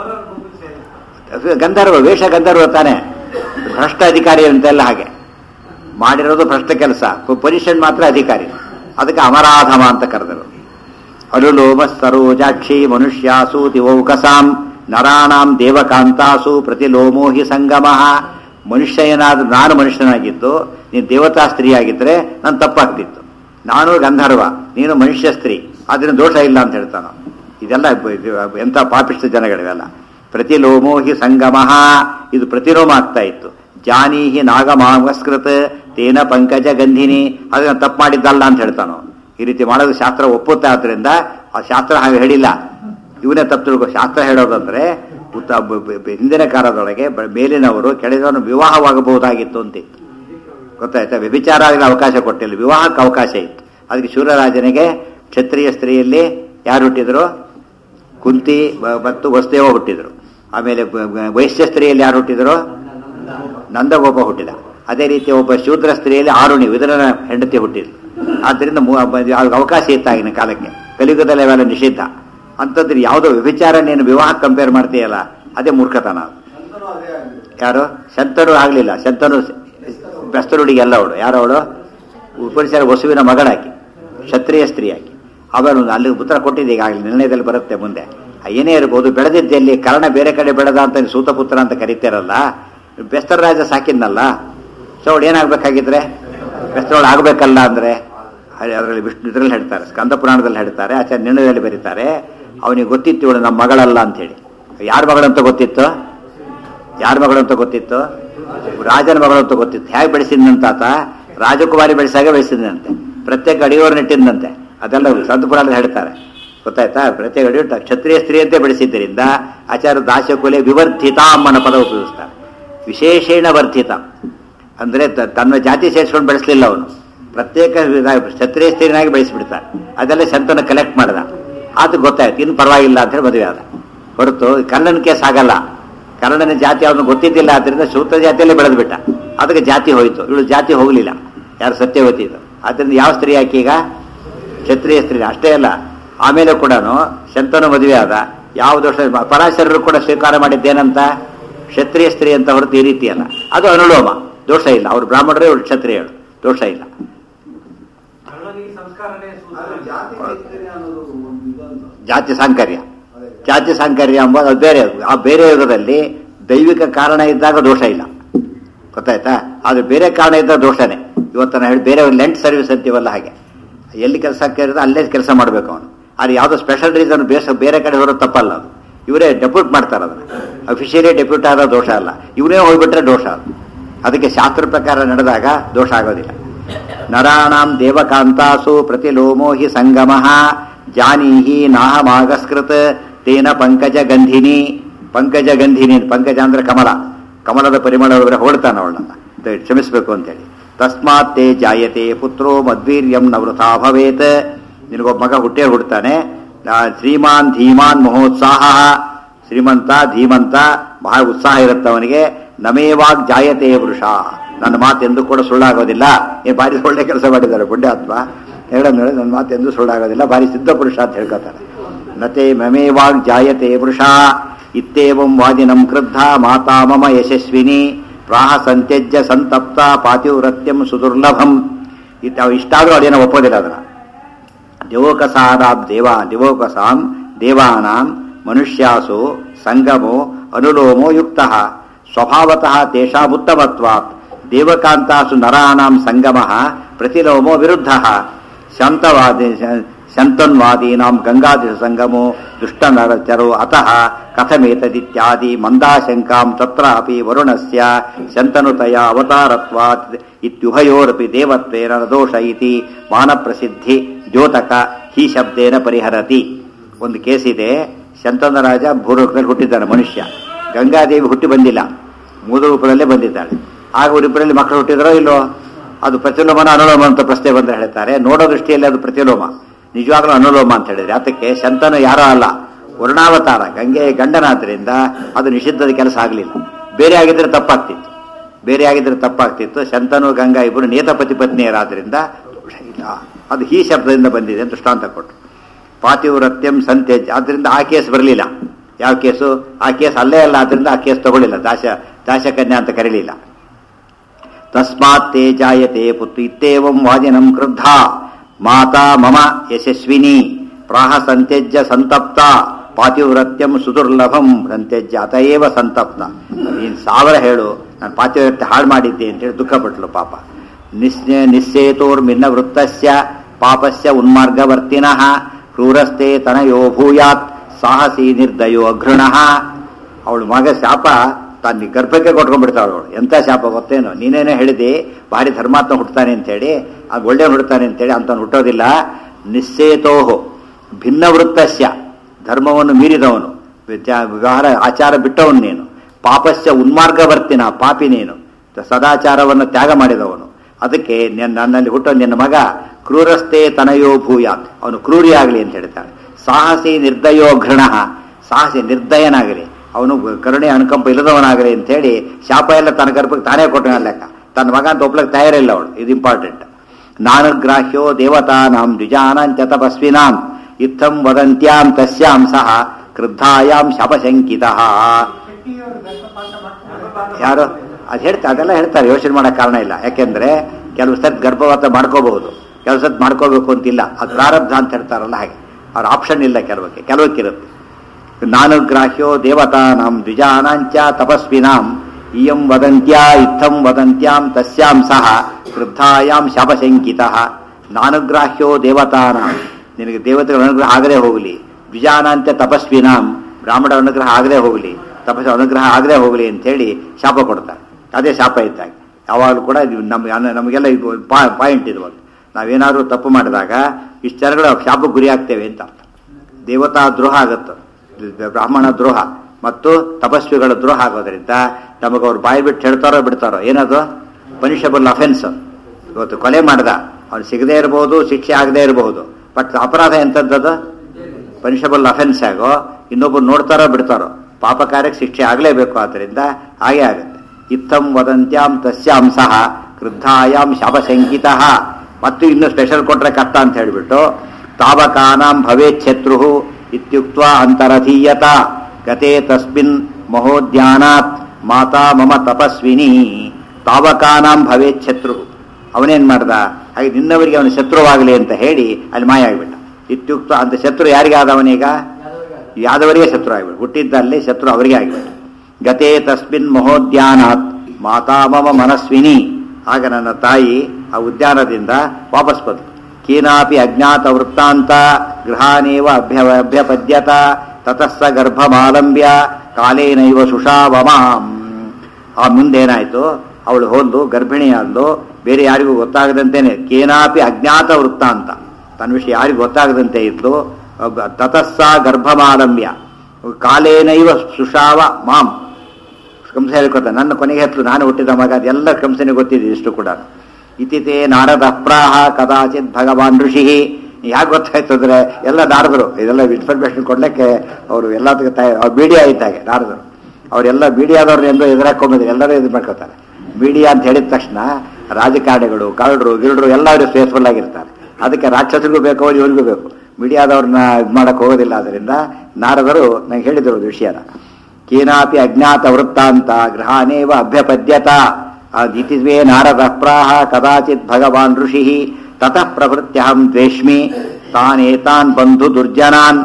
ಗಂಧರ್ವ ವೇಷ ಗಂಧರ್ವ ತಾನೆ ಭ್ರಷ್ಟ ಅಧಿಕಾರಿ ಅಂತೆಲ್ಲ ಹಾಗೆ ಮಾಡಿರೋದು ಭ್ರಷ್ಟ ಕೆಲಸ ಪೊಸಿಷನ್ ಮಾತ್ರ ಅಧಿಕಾರಿ ಅದಕ್ಕೆ ಅಮರಾಧಮ ಅಂತ ಕರೆದರು ಅನುಲೋಮ ಸರೋಜಾಕ್ಷಿ ಮನುಷ್ಯಾಸು ದಿವೌಕಸಾಂ ನರಾಣಾಂ ದೇವಕಾಂತಾಸು ಪ್ರತಿಲೋಮೋ ಹಿ ಸಂಗಮ ಮನುಷ್ಯ ಏನಾದ್ರೂ ನಾನು ಮನುಷ್ಯನಾಗಿದ್ದು ನೀನು ದೇವತಾ ಸ್ತ್ರೀ ಆಗಿದ್ರೆ ನಾನು ತಪ್ಪಾಗ್ತಿತ್ತು ನಾನು ಗಂಧರ್ವ ನೀನು ಮನುಷ್ಯ ಸ್ತ್ರೀ ಅದರಿಂದ ದೋಷ ಇಲ್ಲ ಅಂತ ಹೇಳ್ತಾನ ಇದೆಲ್ಲ ಬ- ಇದು ಎಂಥ ಪಾಪಿಷ್ಟ ಜನಗಳಿವೆಲ್ಲ ಪ್ರತಿಲೋಮೋ ಹಿ ಸಂಗಮ ಇದು ಪ್ರತಿಲೋಮ ಆಗ್ತಾ ಇತ್ತು ಜಾನೀಹಿ ನಾಗಮಾಮಸ್ಕೃತ ತೇನ ಪಂಕಜ ಗಂಧಿನಿ ಅದನ್ನ ತಪ್ಪು ಮಾಡಿದ್ದಲ್ಲ ಅಂತ ಹೇಳ್ತಾನ ಅವನು. ಈ ರೀತಿ ಮಾಡೋದು ಶಾಸ್ತ್ರ ಒಪ್ಪುತ್ತೆ ಆದ್ರಿಂದ ಆ ಶಾಸ್ತ್ರ ಹಾಗೆ ಹೇಳಿಲ್ಲ ಇವನೇ ತಪ್ಪು ತಿಳ್ಕೊ ಶಾಸ್ತ್ರ ಹೇಳೋದಂದ್ರೆ ಉತ್ತ ಬ- ಬ- ಬ- ಹಿಂದಿನ ಕಾಲದೊಳಗೆ ಬ- ಮೇಲಿನವರು ಕೆಳಗಿನವರು ವಿವಾಹವಾಗಬಹುದಾಗಿತ್ತು ಅಂತಿತ್ತು ಗೊತ್ತಾಯ್ತಾ ವ್ಯಭಿಚಾರ ಆಗಲು ಅವಕಾಶ ಕೊಟ್ಟಿಲ್ಲ ವಿವಾಹಕ್ಕೆ ಅವಕಾಶ ಇತ್ತು ಅದಕ್ಕೆ ಶೂರರಾಜನಿಗೆ ಕ್ಷತ್ರಿಯ ಸ್ತ್ರೀಯಲ್ಲಿ ಯಾರು ಹುಟ್ಟಿದ್ರು ಕುಂತಿ ಬ- ಮತ್ತು ವಸುದೇವ ಹುಟ್ಟಿದ್ರು ಆಮೇಲೆ ಬ- ಬ- ವೈಶ್ಯ ಸ್ತ್ರೀಯಲ್ಲಿ ಯಾರು ಹುಟ್ಟಿದ್ರು ನಂದಗೋಪ ಹುಟ್ಟಿದ ಅದೇ ರೀತಿ ಒಬ್ಬ ಶೂದ್ರ ಸ್ತ್ರೀಯಲ್ಲಿ ಆರುಣಿ ವಿದುರನ ಹೆಂಡತಿ ಹುಟ್ಟಿದ್ಲು ಆದ್ದರಿಂದ ಮು- ಬ- ಅದು ಅವಕಾಶ ಇತ್ತು ಆಗಿನ ಕಾಲಕ್ಕೆ ಕಲಿಯುಗದಲ್ಲಿ ಅವೆಲ್ಲ ನಿಷಿದ್ಧ ಅಂಥದ್ದು ಯಾವುದೋ ವ್ಯಭಿಚಾರ ನೀನು ವಿವಾಹ ಕಂಪೇರ್ ಮಾಡ್ತೀಯಲ್ಲ ಅದೇ ಮೂರ್ಖತನ ಅದು. ಯಾರು ಶಂತನು ಆಗಲಿಲ್ಲ ಶಂತನು ಬೆಸ್ತರುಡಿಗೆ ಎಲ್ಲ ಅವಳು ಯಾರು ಅವಳು ಉಪರಿಸರ ವಸುವಿನ ಮಗಳಾಕಿ ಕ್ಷತ್ರಿಯ ಸ್ತ್ರೀ ಆಕಿ ಅವನು ಅಲ್ಲಿ ಉತ್ತರ ಕೊಟ್ಟಿದ್ದೆ ಈಗಾಗಲೇ ನಿರ್ಣಯದಲ್ಲಿ ಬರುತ್ತೆ ಮುಂದೆ ಏನೇ ಇರ್ಬೋದು ಬೆಳೆದಿದ್ದಲ್ಲಿ ಕರ್ಣ ಬೇರೆ ಕಡೆ ಬೆಳೆದ ಅಂತ ನೀವು ಸೂತಪುತ್ರ ಅಂತ ಕರಿತೀರಲ್ಲ ಬೆಸ್ತರ ರಾಜ ಸಾಕಿದ್ನಲ್ಲ ಸೊ ಅವಳು ಏನಾಗಬೇಕಾಗಿದ್ರೆ ಬೆಸ್ತರವಳು ಆಗಬೇಕಲ್ಲ ಅಂದರೆ ಅದರಲ್ಲಿ ವಿಷ್ಣು ಇದರಲ್ಲಿ ಹೇಳ್ತಾರೆ ಸ್ಕಂದ ಪುರಾಣದಲ್ಲಿ ಹೇಳ್ತಾರೆ ಆಚಾರ್ಯ ನಿರ್ಣಯದಲ್ಲಿ ಬರೀತಾರೆ ಅವನಿಗೆ ಗೊತ್ತಿತ್ತು ಇವಳು ನಮ್ಮ ಮಗಳಲ್ಲ ಅಂತೇಳಿ ಯಾರ ಮಗಳಂತ ಗೊತ್ತಿತ್ತು ಯಾರ ಮಗಳು ಅಂತ ಗೊತ್ತಿತ್ತು ರಾಜನ ಮಗಳು ಅಂತ ಗೊತ್ತಿತ್ತು ಹೇಗೆ ಬೆಳೆಸಿದಂತ ಆತ ರಾಜಕುಮಾರಿ ಬೆಳೆಸಾಗ ಬೆಳೆಸಿದಂತೆ ಪ್ರತ್ಯೇಕ ಅಡಿಯೋರು ನೆಟ್ಟಿದ್ದಂತೆ ಅದೆಲ್ಲ ಸಂತಪುರಾಣದಲ್ಲಿ ಹೇಳ್ತಾರೆ ಗೊತ್ತಾಯ್ತಾ ಪ್ರತ್ಯೇಕ ಅಡಿಯೋರು ಕ್ಷತ್ರಿಯ ಸ್ತ್ರೀಯಂತೆ ಬೆಳೆಸಿದ್ದರಿಂದ ಆಚಾರ್ಯ ದಾಸಕುಲೆ ವಿವರ್ಧಿತ ಅಮ್ಮನ ಪದ ಉಪಯೋಗಿಸ್ತಾರೆ ವಿಶೇಷೇಣ ವರ್ಧಿತ ಅಂದ್ರೆ ತ- ತನ್ನ ಜಾತಿ ಸೇರಿಸ್ಕೊಂಡು ಬೆಳೆಸಲಿಲ್ಲ ಅವನು ಪ್ರತ್ಯೇಕ ವಿಧ- ಕ್ಷತ್ರಿಯ ಸ್ತ್ರೀನಾಗಿ ಬೆಳೆಸಿಬಿಡ್ತಾರೆ ಅದೆಲ್ಲ ಸಂತನ ಕಲೆಕ್ಟ್ ಮಾಡ್ದ ಆತ ಗೊತ್ತಾಯ್ತು ಇನ್ನು ಪರವಾಗಿಲ್ಲ ಅಂತ ಹೇಳಿ ಮದುವೆ ಆದ ಹೊರತು ಕರ್ಣನ ಕೇಸ್ ಆಗಲ್ಲ ಕನ್ನಡನ ಜಾತಿ ಅವನು ಗೊತ್ತಿದ್ದಿಲ್ಲ ಆದ್ರಿಂದ ಸೂತ್ರ ಜಾತಿಯಲ್ಲೇ ಬೆಳೆದು ಬಿಟ್ಟ ಅದಕ್ಕೆ ಜಾತಿ ಹೋಯಿತು ಇವಳು ಜಾತಿ ಹೋಗಲಿಲ್ಲ ಯಾರು ಸತ್ಯವತಿ ಇದು ಆದ್ರಿಂದ ಯಾವ ಸ್ತ್ರೀ ಆಕಿ ಈಗ ಕ್ಷತ್ರಿಯ ಸ್ತ್ರೀ ಅಷ್ಟೇ ಅಲ್ಲ ಆಮೇಲೆ ಕೂಡ ಶಂತನು ಮದುವೆ ಆದ ಯಾವ ದೋಷ ಪರಾಶರರು ಕೂಡ ಸ್ವೀಕಾರ ಮಾಡಿದ್ದೇನಂತ ಕ್ಷತ್ರಿಯ ಸ್ತ್ರೀ ಅಂತ ಹೊರತು ಈ ರೀತಿ ಅಲ್ಲ ಅದು ಅನುಲೋಮ ದೋಷ ಇಲ್ಲ ಅವ್ರು ಬ್ರಾಹ್ಮಣರೇ ಇವ್ರು ಕ್ಷತ್ರಿಯರು ದೋಷ ಇಲ್ಲ ಕಳ್ಳನಿಗೆ ಸಂಸ್ಕಾರನೇ ಸೂತ್ರ ಆದ್ರೆ ಜಾತಿ ಕೈಂಕರ್ಯ ಅನ್ನೋದು ಒಂದು ಇದೊಂದು ಜಾತಿ ಸಾಂಕರ್ಯ ಜಾತಿ ಸಾಂಕರ್ಯ ಎಂಬುದು ಅದು ಬೇರೆ ಅದು. ಆ ಬೇರೆ ಯುಗದಲ್ಲಿ ದೈವಿಕ ಕಾರಣ ಇದ್ದಾಗ ದೋಷ ಇಲ್ಲ ಗೊತ್ತಾಯ್ತಾ ಆದ್ರೆ ಬೇರೆ ಕಾರಣ ಇದ್ದಾಗ ದೋಷನೇ ಇವತ್ತು ನಾನು ಹೇಳಿ ಬೇರೆ ಲೆಂಟ್ ಸರ್ವಿಸ್ ಅಂತೀವಲ್ಲ ಹಾಗೆ ಎಲ್ಲಿ ಕೆಲಸ ಇರೋದು ಅಲ್ಲೇ ಕೆಲಸ ಮಾಡಬೇಕು ಅವನು ಆದ್ರೆ ಯಾವುದೋ ಸ್ಪೆಷಲ್ ರೀಸನ್ ಬೇಸ ಬೇರೆ ಕಡೆ ಹೊರೋ ತಪ್ಪಲ್ಲ ಅದು ಇವರೇ ಡೆಪ್ಯೂಟ್ ಮಾಡ್ತಾರೆ ಅದನ್ನ ಅಫಿಷಿಯಲಿ ಡೆಪ್ಯೂಟ್ ಆದ ದೋಷ ಅಲ್ಲ ಇವರೇ ಹೋಗ್ಬಿಟ್ರೆ ದೋಷ ಅದು ಅದಕ್ಕೆ ಶಾಸ್ತ್ರ ಪ್ರಕಾರ ನಡೆದಾಗ ದೋಷ ಆಗೋದಿಲ್ಲ ನರಾಣಾಂ ದೇವಕಾಂತಾಸು ಪ್ರತಿಲೋಮೋ ಹಿ ಸಂಗಮ ಜಾನೀಹಿ ನಾಹಮಾಗಸ್ಕೃತ್ ತೇನ ಪಂಕಜ ಗಂಧಿನಿ ಪಂಕಜ ಗಂಧಿನಿ ಪಂಕಜ ಅಂದ್ರೆ ಕಮಲ ಕಮಲದ ಪರಿಮಳ ಒಳಗಡೆ ಹೊಡ್ತಾನ ಅವಳನ್ನ ತ- ಕ್ಷಮಿಸ್ಬೇಕು ಅಂತೇಳಿ ತಸ್ಮಾತ್ ತೇ ಜಾಯತೆ ಪುತ್ರೋ ಮದ್ವೀರ್ಯಂ ನವೃಥಾ ಭವೇತ್ ನಿನಗೊಬ್ಬ ಮಗ ಹುಟ್ಟೇ ಹುಡ್ತಾನೆ ಆ, ಶ್ರೀಮಾನ್ ಧೀಮಾನ್ ಮಹೋತ್ಸಾಹ ಶ್ರೀಮಂತ ಧೀಮಂತ ಬಹಳ ಉತ್ಸಾಹ ಇರುತ್ತೆ ಅವನಿಗೆ ನಮೇವಾಗ್ ಜಾಯತೆ ವೃಷ ನನ್ನ ಮಾತು ಎಂದು ಕೂಡ ಸುಳ್ಳಾಗೋದಿಲ್ಲ ಏ ಭಾರಿ ಒಳ್ಳೆ ಕೆಲಸ ಮಾಡಿದ್ದಾರೆ ಪುಣ್ಯಾತ್ಮ ಹೇಳೋದು ನೋಡಿ ನನ್ನ ಮಾತು ಎಂದು ಸುಳ್ಳಾಗೋದಿಲ್ಲ ಭಾರಿ ಸಿದ್ಧ ಪುರುಷ ಅಂತ ಹೇಳ್ಕೊತಾರೆ ನತೆ ಮಮೇವಾಗ್ ಜಾಯತೆ ವೃಷ ಇತ್ತೇವಂ ವಾದಿನಂ ಕ್ರುದ್ಧ ಮಾತಾ ಮಮ ಯಶಸ್ವಿನಿ ಪ್ರಾಹ ಸಂತ್ಯಜ್ಯ ಸಂತಪ್ತ ಪಾತಿವ್ರತ್ಯಂ ಸುದುರ್ಲಭಂ ಇತ್ತು ಅವು ಇಷ್ಟಾದ್ರೂ ಅದೇನೋ ಒಪ್ಪೋದಿಲ್ಲ ಅದನ್ನ ದಿವೋಕಸಾದಾಬ್ ದೇವ ದಿವೋಕಸಾಂ ದೇವಾನಾಂ ಮನುಷ್ಯಾಸು ಸಂಗಮೋ ಅನುಲೋಮೋ ಯುಕ್ತ ಸ್ವಭಾವತಃ ತೇಷಾಮುತ್ತಮತ್ವಾತ್ ದೇವಕಾಂತಾಸು ನರಾಣಾಂ ಸಂಗಮ ಪ್ರತಿಲೋಮೋ ವಿರುದ್ಧ ಶಾಂತವಾದಿ ಶಂತನ್ವಾದೀನಾಂ ಗಂಗಾದಿ ಸಂಗಮೋ ದುಷ್ಟನರಚರೋ ಅತಃ ಕಥಮೇತದಿತ್ಯಾದಿ ಮಂದಾಶಂಕಾಂ ತತ್ರಾಪಿ ವರುಣಸ್ಯ ಶಂತನುತಯ ಅವತಾರತ್ವಾತ್ ಇತ್ಯುಭಯೋರಪಿ ದೇವತ್ವೇನ ನ ದೋಷ ಇತಿ ಮಾನಪ್ರಸಿದ್ಧಿ ದ್ಯೋತಕ ಹಿ ಶಬ್ದೇನ ಪರಿಹರತಿ ಒಂದು ಕೇಸ್ ಇದೆ ಶಂತನ ರಾಜ ಭೂಲೋಕದಲ್ಲಿ ಹುಟ್ಟಿದ್ದಾನೆ ಮನುಷ್ಯ ಗಂಗಾದೇವಿ ಹುಟ್ಟಿ ಬಂದಿಲ್ಲ ಮೂಲ ರೂಪದಲ್ಲೇ ಬಂದಿದ್ದಾಳೆ ಆಗ ಅವರಿಬ್ಬರಲ್ಲಿ ಮಕ್ಕಳು ಹುಟ್ಟಿದ್ರೋ ಇಲ್ಲೋ ಅದು ಪ್ರತಿಲೋಮನ ಅನುಲೋಮ ಅಂತ ಪ್ರಶ್ನೆ ಬಂದ್ರೆ ಹೇಳ್ತಾರೆ ನೋಡೋ ದೃಷ್ಟಿಯಲ್ಲಿ ಅದು ಪ್ರತಿಲೋಮ ನಿಜವಾಗ್ಲೂ ಅನುಲೋಮ ಅಂತ ಹೇಳಿದ್ರೆ ಅದಕ್ಕೆ ಶಂತನು ಯಾರೋ ಅಲ್ಲ ವರ್ಣಾವತಾರ ಗಂಗೆ ಗಂಡನಾದ್ರಿಂದ ಅದು ನಿಷಿದ್ಧದ ಕೆಲಸ ಆಗಲಿಲ್ಲ ಬೇರೆ ಆಗಿದ್ರೆ ತಪ್ಪಾಗ್ತಿತ್ತು ಬೇರೆ ಆಗಿದ್ರೆ ತಪ್ಪಾಗ್ತಿತ್ತು ಶಂತನು ಗಂಗಾ ಇಬ್ಬರು ನೇತಪತಿ ಪತ್ನಿಯರಾದ್ರಿಂದ ದೋಷ ಇಲ್ಲ ಅದು ಈ ಶಬ್ದದಿಂದ ಬಂದಿದೆ ಅಂತ ದೃಷ್ಟಾಂತ ಕೊಟ್ಟರು ಪಾತಿವ್ರತ್ಯಂ ಸಂತ್ಯಜ್ ಆದ್ರಿಂದ ಆ ಕೇಸ್ ಬರಲಿಲ್ಲ ಯಾವ ಕೇಸು ಆ ಕೇಸ್ ಅಲ್ಲೇ ಅಲ್ಲ ಆದ್ರಿಂದ ಆ ಕೇಸ್ ತಗೊಳ್ಳಿಲ್ಲ ದಾಶ ದಾಶಕನ್ಯಾ ಅಂತ ಕರೀಲಿಲ್ಲ ತಸ್ಮಾತ್ ತೇ ಜಾಯತೆ ಪುತ್ರ ಇತ್ತೇವಂ ವಾದಿನಂ ಕ್ರುದ್ಧ ಮಾತಾ ಮಮ ಯಶಸ್ವಿನಿ ಪ್ರಾಹ ಸಂತ್ಯಜ್ಯ ಸಂತಪ್ತ ಪಾತಿವ್ರತ್ಯಂ ಸುದುರ್ಲಭಂ ಸಂತ್ಯಜ್ಯ ಅತಏವ ಸಂತಪ್ತ ನೀನ್ ಸಾವಿರ ಹೇಳು ನಾನು ಪಾತಿವ್ರತ್ಯ ಹಾಳು ಮಾಡಿದ್ದೆ ಅಂತೇಳಿ ದುಃಖಪಟ್ಲು ಪಾಪ ನಿಸ್ ನಿಸ್ಸೇತೋರ್ಮಿನ್ನ ವೃತ್ತಸ್ಯ ಪಾಪಸ್ಯ ಉನ್ಮಾರ್ಗವರ್ತಿನಃ ಕ್ರೂರಸ್ತೆ ತನಯೋ ಭೂಯಾತ್ ಸಾಹಸಿ ನಿರ್ದಯೋ ಅಘೃಣಃ ಅವಳು ಮಗ ಶಾಪ ತನ್ನ ಗರ್ಭಕ್ಕೆ ಕೊಟ್ಕೊಂಡ್ಬಿಡ್ತಾಳು ಅವಳು ಎಂತ ಶಾಪ ಗೊತ್ತೇನು ನೀನೇನೇ ಹೇಳಿದಿ ಭಾರಿ ಧರ್ಮಾತ್ಮ ಹುಟ್ಟುತ್ತಾನೆ ಅಂತೇಳಿ ಅದು ಒಳ್ಳೆ ಹುಡ್ತಾನೆ ಅಂತೇಳಿ ಅಂತ ಹುಟ್ಟೋದಿಲ್ಲ ನಿಶ್ಚೇತೋಹೋ ಭಿನ್ನ ವೃತ್ತಸ್ಯ ಧರ್ಮವನ್ನು ಮೀರಿದವನು ವಿದ್ಯಾ ವ್ಯವಹಾರ ಆಚಾರ ಬಿಟ್ಟವನು ನೀನು ಪಾಪಸ್ಯ ಉನ್ಮಾರ್ಗವರ್ತಿನ ಪಾಪಿ ನೀನು ಸದಾಚಾರವನ್ನು ತ್ಯಾಗ ಮಾಡಿದವನು ಅದಕ್ಕೆ ನಿನ್ನ- ನನ್ನಲ್ಲಿ ಹುಟ್ಟೋ ನಿನ್ನ ಮಗ ಕ್ರೂರಸ್ತೆ ತನಯೋ ಭೂಯಾತ್ ಅವನು ಕ್ರೂರಿ ಆಗಲಿ ಅಂತ ಹೇಳ್ತಾನೆ ಸಾಹಸಿ ನಿರ್ದಯೋ ಘೃಣ ಸಾಹಸಿ ನಿರ್ದಯನಾಗಲಿ ಅವನು ಕರುಣೆ ಅನುಕಂಪ ಇಲ್ಲದವನಾಗಲಿ ಅಂತೇಳಿ ಶಾಪ ಎಲ್ಲ ತನ್ನ ಗರ್ಭಕ್ಕೆ ತಾನೇ ಕೊಟ್ಟನ ಲೆಕ್ಕ ತನ್ನ ಮಗ ಅಂತ ಒಪ್ಲಕ್ಕೆ ತಯಾರಿಲ್ಲ ಅವಳು ಇದು ಇಂಪಾರ್ಟೆಂಟ್ ನಾನುಗ್ರಾಹ್ಯೋ ದೇವತಾನಾಂ ದ್ವಿಜಾನಾಂಚ ತಪಸ್ವಿನಾಂ ಇತ್ತಂ ವದಂತ್ಯಾಂ ತಸ್ಯಾಂ ಸಹ ಕ್ರುದ್ಧಾಯಾಂ ಶಪಶಂಕಿತಃ ಯಾರು ಅದು ಹೇಳ್ತಾ ಅದೆಲ್ಲ ಹೇಳ್ತಾರೆ ಯೋಚನೆ ಮಾಡೋ ಕಾರಣ ಇಲ್ಲ ಯಾಕೆಂದ್ರೆ ಕೆಲವು ಸತ್ ಗರ್ಭಪಾತ ಮಾಡ್ಕೋಬಹುದು ಕೆಲವು ಸತ್ ಮಾಡ್ಕೋಬೇಕು ಅಂತಿಲ್ಲ ಅದು ಪ್ರಾರಬ್ಧ ಅಂತ ಹೇಳ್ತಾರಲ್ಲ ಹಾಗೆ ಅವ್ರ ಆಪ್ಷನ್ ಇಲ್ಲ ಕೆಲವಕ್ಕೆ ಕೆಲವಕ್ಕೆ ಇರುತ್ತೆ ನಾನುಗ್ರಾಹ್ಯೋ ದೇವತಾನಾಂ ದ್ವಿಜಾನಾಂಚ ತಪಸ್ವಿನಾಂ ಇಯಂ ವದಂತ್ಯಾ ಇತ್ತಂ ವದಂತ್ಯಾಂ ತಸ್ಯಾಂ ಸಹ ಕ್ರುದ್ಧಾಯಾಂ ಶಪಶಂಕಿತಃ ನಾನುಗ್ರಾಹ್ಯೋ ದೇವತಾನಾಂ ನಿನಗೆ ದೇವತೆಗಳ ಅನುಗ್ರಹ ಆಗದೆ ಹೋಗಲಿ ದ್ವಿಜಾನಾಂಚ ತಪಸ್ವಿನಾಂ ಬ್ರಾಹ್ಮಣ ಅನುಗ್ರಹ ಆಗದೆ ಹೋಗಲಿ ತಪಸ್ಸು ಅನುಗ್ರಹ ಆಗದೆ ಹೋಗಲಿ ಅಂತೇಳಿ ಶಾಪ ಕೊಡ್ತಾರೆ ಅದೇ ಶಾಪ ಇದ್ದಾಗ ಯಾವಾಗಲೂ ಕೂಡ ಇದು ನಮ್ಗೆ ಅನ್ನ- ನಮಗೆಲ್ಲ ಇದು ಪಾಯಿಂಟ್ ಇದು ಒಂದು ನಾವೇನಾದ್ರೂ ತಪ್ಪು ಮಾಡಿದಾಗ ಇಷ್ಟು ಜನಗಳು ಶಾಪಕ್ಕೆ ಗುರಿ ಆಗ್ತೇವೆ ಅಂತ ಅರ್ಥ ದೇವತಾ ದ್ರೋಹ ಆಗುತ್ತೆ ಬ್ರಾಹ್ಮಣ ದ್ರೋಹ ಮತ್ತು ತಪಸ್ವಿಗಳ ದ್ರೋಹ ಆಗೋದ್ರಿಂದ ನಮಗೆ ಅವ್ರು ಬಾಯಿ ಬಿಟ್ಟು ಹೇಳ್ತಾರೋ ಬಿಡ್ತಾರೋ ಏನದು ಪನಿಷಬಲ್ ಅಫೆನ್ಸ್ ಇವತ್ತು ಕೊಲೆ ಮಾಡ್ದ ಅವ್ನು ಸಿಗದೇ ಇರಬಹುದು ಶಿಕ್ಷೆ ಆಗದೆ ಇರಬಹುದು ಬಟ್ ಅಪರಾಧ ಎಂಥದ್ದದು ಪನಿಷಬಲ್ ಅಫೆನ್ಸ್ ಆಗೋ ಇನ್ನೊಬ್ಬರು ನೋಡ್ತಾರೋ ಬಿಡ್ತಾರೋ ಪಾಪ ಕಾರ್ಯಕ್ಕೆ ಶಿಕ್ಷೆ ಆಗಲೇಬೇಕು ಆದ್ದರಿಂದ ಹಾಗೆ ಆಗುತ್ತೆ ಇತ್ತಂ ವದಂತ್ಯಾಂ ತಸ್ಯಾಂ ಸಹ ಕ್ರುದ್ಧಾಯಾಂ ಶಪಶಂಕಿತ ಮತ್ತು ಇನ್ನು ಸ್ಪೆಷಲ್ ಕೊಟ್ರೆ ಕಷ್ಟ ಅಂತ ಹೇಳಿಬಿಟ್ಟು ತಾವಕಾನಾಂ ಭವೇತ್ ಶತ್ರು ಇತ್ಯುಕ್ತ ಅಂತರಧೀಯತ ಗತೆ ತಸ್ಮಿನ್ ಮಹೋದ್ಯಾನಾತ್ ಮಾತಾ ಮಮ ತಪಸ್ವಿನಿ ತಾವಕಾನಾಂ ಭವೇತ್ ಶತ್ರು ಅವನೇನ್ ಮಾಡ್ದ ಹಾಗೆ ನಿನ್ನವರಿಗೆ ಅವನ ಶತ್ರುವಾಗಲಿ ಅಂತ ಹೇಳಿ ಅಲ್ಲಿ ಮಾಯ ಆಗಿಬಿಟ್ಟ ಇತ್ಯುಕ್ತ ಅಂತ ಶತ್ರು ಯಾರಿಗಾದ ಅವನೀಗ ಯಾದವರಿಗೆ ಶತ್ರು ಆಗಿಬಿಟ್ಟು ಹುಟ್ಟಿದ್ದಲ್ಲಿ ಶತ್ರು ಅವರಿಗೆ ಆಗಿಬಿಟ್ಟು ಗತೆ ತಸ್ಮಿನ್ ಮಹೋದ್ಯಾನಾತ್ ಮಾತಾ ಮಮ ಮನಸ್ವಿನಿ ಆಗ ನನ್ನ ತಾಯಿ ಆ ಉದ್ಯಾನದಿಂದ ವಾಪಸ್ ಬಂತು ಕೇನಾಪಿ ಅಜ್ಞಾತ ವೃತ್ತಾಂತ ಗೃಹಾನೇವ ಅಭ್ಯ ಅಭ್ಯಪದ್ಯತ ತತಸ್ಸ ಗರ್ಭಮಾಲಂಬ್ಯ ಕಾಲೇನೈವ ಸುಷಾವಮಾಂ ಆ ಮುಂದೇನಾಯ್ತು ಅವಳು ಹೋದ್ಲು ಗರ್ಭಿಣಿಯಾದ್ಲು ಬೇರೆ ಯಾರಿಗೂ ಗೊತ್ತಾಗದಂತೇನೆ ಕೇನಾಪಿ ಅಜ್ಞಾತ ವೃತ್ತಾಂತ ತನ್ನ ವಿಷಯ ಯಾರಿಗೂ ಗೊತ್ತಾಗದಂತೆ ಇದ್ಲು ಒಬ್ಬ ತತಸ್ಸ ಗರ್ಭಮಾಲಂಬ್ಯ ಕಾಲೇನೈವ ಸುಷಾವ ಮಾಂ ಕಂಸ ಹೇಳ್ಕೊತ ನನ್ನ ಕೊನೆಗೆ ಹೆತ್ತು ನಾನು ಹುಟ್ಟಿದ ಮಗ ಅದೆಲ್ಲ ಕಂಸನಿಗೆ ಗೊತ್ತಿದೆ ಇಷ್ಟು ಕೂಡ ಇತಿತೆ ನಾರದ ಅಪ್ರಾಹ ಕದಾಚಿತ್ ಭಗವಾನ್ ಋಷಿ ಯಾಕೆ ಗೊತ್ತಾಯ್ತು ಅಂದ್ರೆ ಎಲ್ಲ ನಾರದರು ಇದೆಲ್ಲ ಇನ್ಫಾರ್ಮೇಶನ್ ಕೊಡ್ಲಿಕ್ಕೆ ಅವರು ಎಲ್ಲದಕ್ಕೆ ಮೀಡಿಯಾ ಇದ್ದಾಗೆ ನಾರದರು ಅವರೆಲ್ಲ ಮೀಡಿಯಾದವ್ರು ಎಂದು ಎದುರಾಕೊಂಡ್ಬಂದ್ರೆ ಎಲ್ಲರೂ ಇದು ಮಾಡ್ಕೋತಾರೆ ಮೀಡಿಯಾ ಅಂತ ಹೇಳಿದ ತಕ್ಷಣ ರಾಜಕಾರಣಿಗಳು ಕಳ್ಳರು ಗಿರಡರು ಎಲ್ಲರೂ ಫೇಸ್ಫುಲ್ ಆಗಿರ್ತಾರೆ ಅದಕ್ಕೆ ರಾಕ್ಷಸರಿಗೂ ಬೇಕು ಅವ್ರು ಇವ್ರಿಗೂ ಬೇಕು ಮೀಡಿಯಾದವ್ರನ್ನ ಇದು ಮಾಡಕ್ ಹೋಗೋದಿಲ್ಲ ಅದರಿಂದ ನಾರದರು ನಂಗೆ ಹೇಳಿದ್ರು ಒಂದು ವಿಷಯನ ಕೇನಾಪಿ ಅಜ್ಞಾತ ವೃತ್ತಾಂತ ಗೃಹಾನೇವ ಅಭ್ಯಪದ್ಯತ ಇತಿಸ್ವೇ ನಾರದ ಪ್ರಾಹ ಕದಾಚಿತ್ ಭಗವಾನ್ ಋಷಿ ತತಃ ಪ್ರವೃತ್ಯಹಂ ದ್ವೇಷ್ಮಿ ತಾನೇತಾನ್ ಬಂಧು ದುರ್ಜನಾನ್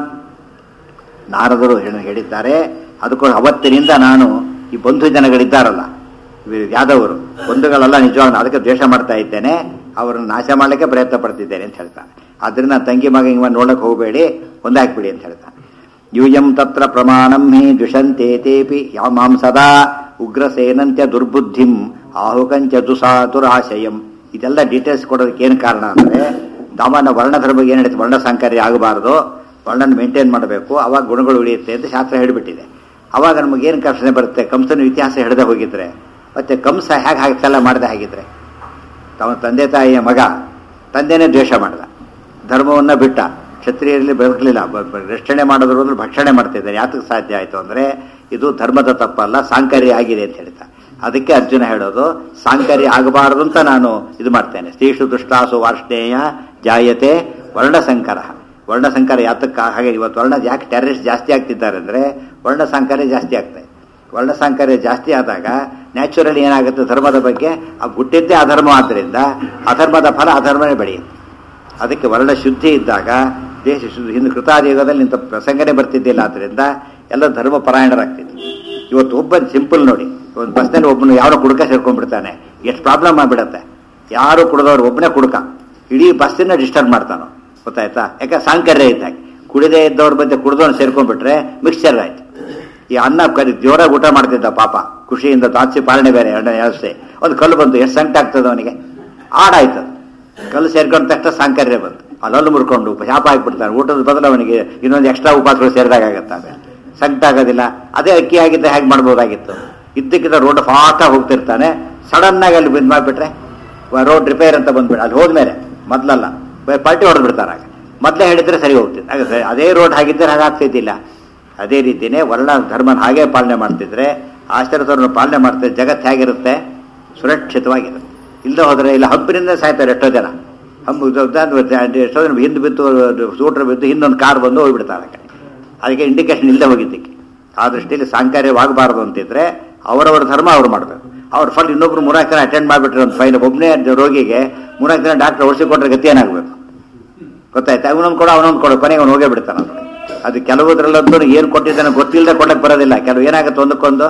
ನಾರದರು ಹೇಳ- ಹೇಳಿದ್ದಾರೆ ಅದಕ್ಕೋಸ್ಕರ ಅವತ್ತಿನಿಂದ ನಾನು ಈ ಬಂಧು ಜನಗಳಿದ್ದಾರಲ್ಲ ಇವ್ರು ಯಾದವರು ಬಂಧುಗಳೆಲ್ಲ ನಿಜವಾಗ್ಲೂ ಅದಕ್ಕೆ ದ್ವೇಷ ಮಾಡ್ತಾ ಇದ್ದೇನೆ ಅವರನ್ನು ನಾಶ ಮಾಡಲಿಕ್ಕೆ ಪ್ರಯತ್ನ ಪಡ್ತಿದ್ದೇನೆ ಅಂತ ಹೇಳ್ತಾನೆ ಆದ್ರಿಂದ ತಂಗಿ ಮಗ ಹಿಂಗ ನೋಡಕ್ ಹೋಗಬೇಡಿ ಒಂದಾಕ್ಬಿಡಿ ಅಂತ ಹೇಳ್ತಾನೆ ಯೂಯಂ ತತ್ರ ಪ್ರಮಾಣಂ ಹಿ ದ್ವಿಷಂತೆ ತೇಪಿ ಯಾಮಾಂ ಸದಾ ಉಗ್ರಸೇನಂತ್ಯ ದುರ್ಬುದ್ಧಿಂ ಆಹುಕಂಚ ದುಸಾತುರಾಶಯಂ ಇದೆಲ್ಲ ಡೀಟೇಲ್ಸ್ ಕೊಡೋದಕ್ಕೆ ಏನು ಕಾರಣ ಅಂದ್ರೆ ಸಾಮಾನ್ಯ ವರ್ಣಧರ್ಮ ಏನು ಹೇಳ್ತೀವಿ ವರ್ಣ ಸಂಕರ್ಯ ಆಗಬಾರದು ವರ್ಣನ ಮೇಂಟೈನ್ ಮಾಡಬೇಕು ಅವಾಗ ಗುಣಗಳು ಉಳಿಯುತ್ತೆ ಅಂತ ಶಾಸ್ತ್ರ ಹೇಳಿಬಿಟ್ಟಿದೆ ಅವಾಗ ನಮಗೇನು ಕಲ್ಪನೆ ಬರುತ್ತೆ ಕಂಸನ ಇತಿಹಾಸ ಹಿಡಿದ ಹೋಗಿದ್ರೆ ಮತ್ತೆ ಕಂಸ ಹೇಗೆ ಹಾಗೆಲ್ಲ ಮಾಡದೆ ಹಾಗಿದ್ರೆ ತಮ್ಮ ತಂದೆ ತಾಯಿಯ ಮಗ ತಂದೆನೇ ದ್ವೇಷ ಮಾಡ್ದ ಧರ್ಮವನ್ನ ಬಿಟ್ಟ ಕ್ಷತ್ರಿಯರಲ್ಲಿ ಬದುಕಲಿಲ್ಲ ಬ- ಬ- ರಕ್ಷಣೆ ಮಾಡೋದ್ರ ಬದಲು ಭಕ್ಷಣೆ ಮಾಡ್ತಿದ್ದಾರೆ ಯಾತಕ್ಕೆ ಸಾಧ್ಯ ಆಯಿತು ಅಂದ್ರೆ ಇದು ಧರ್ಮದ ತಪ್ಪಲ್ಲ ಸಾಂಕರ್ಯ ಆಗಿದೆ ಅಂತ ಹೇಳ್ತಾ ಅದಕ್ಕೆ ಅರ್ಜುನ ಹೇಳೋದು ಸಾಂಕರ್ಯ ಆಗಬಾರದು ಅಂತ ನಾನು ಇದು ಮಾಡ್ತೇನೆ ಸ್ತ್ರೀಷು ದುಷ್ಟಾಸು ವಾರ್ಷ್ಣೇಯ ಜಾಯತೆ ವರ್ಣಸಂಕರ ವರ್ಣಸಂಕರ ಯಾತಕ್ಕೆ ಹಾಗೆ ಇವತ್ತು ವರ್ಣ ಯಾಕೆ ಟೆರರಿಸ್ಟ್ ಜಾಸ್ತಿ ಆಗ್ತಿದ್ದಾರೆ ಅಂದ್ರೆ ವರ್ಣ ಸಾಂಕರ್ಯ ಜಾಸ್ತಿ ಆಗ್ತದೆ ವರ್ಣ ಸಾಂಕರ್ಯ ಜಾಸ್ತಿ ಆದಾಗ ನ್ಯಾಚುರಲಿ ಏನಾಗುತ್ತೆ ಧರ್ಮದ ಬಗ್ಗೆ ಆ ಹುಟ್ಟಿದ್ದೇ ಅಧರ್ಮ ಆದ್ದರಿಂದ ಅಧರ್ಮದ ಫಲ ಅಧರ್ಮನೇ ಬೆಳೆಯುತ್ತೆ ಅದಕ್ಕೆ ವರ್ಣ ಶುದ್ಧಿ ಇದ್ದಾಗ ದೇಶ ಶುದ್ಧಿ ಹಿಂದೆ ಕೃತಾದಿಯುಗದಲ್ಲಿ ಇಂಥ ಪ್ರಸಂಗನೇ ಬರ್ತಿದ್ದಿಲ್ಲ ಆದ್ದರಿಂದ ಎಲ್ಲ ಧರ್ಮ ಪರಾಯಣರಾಗ್ತಿದ್ರು ಇವತ್ತು ಒಬ್ಬ ಸಿಂಪಲ್ ನೋಡಿ ಒಂದು ಬಸ್ನಲ್ಲಿ ಒಬ್ಬನು ಯಾರೋ ಕುಡುಕ ಸೇರ್ಕೊಂಡ್ಬಿಡ್ತಾನೆ ಎಷ್ಟು ಪ್ರಾಬ್ಲಮ್ ಆಗ್ಬಿಡತ್ತೆ ಯಾರು ಕುಡಿದವ್ರು ಒಬ್ಬನೇ ಕುಡುಕ ಇಡೀ ಬಸ್ಸನ್ನ ಡಿಸ್ಟರ್ಬ್ ಮಾಡ್ತಾನೋ ಗೊತ್ತಾಯ್ತಾ ಯಾಕೆ ಸಾಂಕರ್ಯ ಇದ್ದಾಗ ಕುಡಿದೇ ಇದ್ದವ್ರ ಮಧ್ಯೆ ಕುಡಿದವನು ಸೇರ್ಕೊಂಡ್ಬಿಟ್ರೆ ಮಿಕ್ಸ್ಚರ್ ಆಯ್ತು ಈ ಅನ್ನ ಕರಿ ಜೋರಾಗಿ ಊಟ ಮಾಡ್ತಿದ್ದ ಪಾಪ ಖುಷಿಯಿಂದ ತಾತ್ಸಿ ಪಾಲನೆ ಬೇರೆ ಎರಡನೇ ವ್ಯವಸ್ಥೆ ಒಂದು ಕಲ್ಲು ಬಂತು ಎಷ್ಟು ಸಂಕಟ ಆಗ್ತದೆ ಅವನಿಗೆ ಆಡಾಯ್ತು ಕಲ್ಲು ಸೇರ್ಕೊಂಡ ತಕ್ಷಣ ಸಾಂಕರ್ಯ ಬಂತು ಅಲ್ಲಲ್ಲಿ ಮುರ್ಕೊಂಡು ಶಾಪ ಹಾಕ್ಬಿಡ್ತಾನೆ ಊಟದ ಬದಲು ಅವನಿಗೆ ಇನ್ನೊಂದು ಎಕ್ಸ್ಟ್ರಾ ಉಪವಾಸಗಳು ಸೇರಿದಾಗ ಆಗತ್ತೆ ಆಮೇಲೆ ಸಂಕಟ ಆಗೋದಿಲ್ಲ ಅದೇ ಅಕ್ಕಿ ಆಗಿದ್ದೆ ಹೇಗೆ ಮಾಡ್ಬೋದಾಗಿತ್ತು ಇದ್ದಕ್ಕಿದ್ದ ರೋಡ್ ಫಾಸ್ಟ್ ಆಗಿ ಹೋಗ್ತಿರ್ತಾನೆ ಸಡನ್ ಆಗಿ ಅಲ್ಲಿ ಬಂದ್ ಮಾಡ್ಬಿಟ್ರೆ ರೋಡ್ ರಿಪೇರ್ ಅಂತ ಬಂದ್ಬಿಡ ಅಲ್ಲಿ ಹೋದ್ಮೇಲೆ ಮೊದ್ಲಲ್ಲ ಪಾರ್ಟಿ ಹೊಡೆದು ಬಿಡ್ತಾರೆ ಆಗ ಮೊದಲೇ ಹೇಳಿದ್ರೆ ಸರಿ ಹೋಗ್ತಿತ್ತು ಆಗ ಸರಿ- ಅದೇ ರೋಡ್ ಹಾಗಿದ್ದರೆ ಹಾಗಾಗ್ತಿದ್ದಿಲ್ಲ ಅದೇ ರೀತಿನೇ ವರ್ಣ ಧರ್ಮನ ಹಾಗೆ ಪಾಲನೆ ಮಾಡ್ತಿದ್ರೆ ಆಶ್ಚರ್ಯದವ್ರನ್ನ ಪಾಲನೆ ಮಾಡ್ತಿದ್ರೆ ಜಗತ್ತು ಹೇಗಿರುತ್ತೆ ಸುರಕ್ಷಿತವಾಗಿರುತ್ತೆ ಇಲ್ಲದೆ ಹೋದ್ರೆ ಇಲ್ಲ ಹಬ್ಬಿನಿಂದ ಸಾಯ್ತಾರೆ ಎಷ್ಟೋ ಜನ ಹಮ್ಮು ಎಷ್ಟೋ ಜನ ಹಿಂದೆ ಬಿತ್ತು ಸೂಟ್ರ್ ಬಿದ್ದು ಹಿಂದೊಂದು ಕಾರ್ ಬಂದು ಹೋಗ್ಬಿಡ್ತಾರೆ ಅದಕ್ಕೆ ಅದಕ್ಕೆ ಇಂಡಿಕೇಶನ್ ಇಲ್ಲದೆ ಹೋಗಿದ್ದಕ್ಕೆ ಆ ದೃಷ್ಟಿಯಲ್ಲಿ ಸಾಂಕರ್ಯವಾಗಬಾರದು ಅಂತಿದ್ರೆ ಅವರವರ ಧರ್ಮ ಅವ್ರು ಮಾಡಬೇಕು ಅವ್ರ ಫಲ್ ಇನ್ನೊಬ್ರು ಮೂರಾಕ್ ಜನ ಅಟೆಂಡ್ ಮಾಡಿಬಿಟ್ರೆ ಒಂದು ಫೈನ್ ಒಬ್ಬನೇ ರೋಗಿಗೆ ಮೂರಾಕ್ ಜನ ಡಾಕ್ಟರ್ ಔಷಧಿ ಕೊಟ್ಟರೆ ಗತಿ ಏನಾಗಬೇಕು ಗೊತ್ತಾಯ್ತಾ ಅವನೊಂದು ಕೊಡು ಅವನೊಂದು ಕೊಡು ಕೊನೆಗೆ ಅವ್ನು ಹೋಗೇ ಬಿಡ್ತಾನೆ ಅದು ಅದು ಕೆಲವುದ್ರಲ್ಲಂತೂ ಏನು ಕೊಟ್ಟಿದ್ದಾನೆ ಗೊತ್ತಿಲ್ಲದೆ ಕೊಡಕ್ಕೆ ಬರೋದಿಲ್ಲ ಕೆಲವು ಏನಾಗುತ್ತೆ ಒಂದಕ್ಕೊಂದು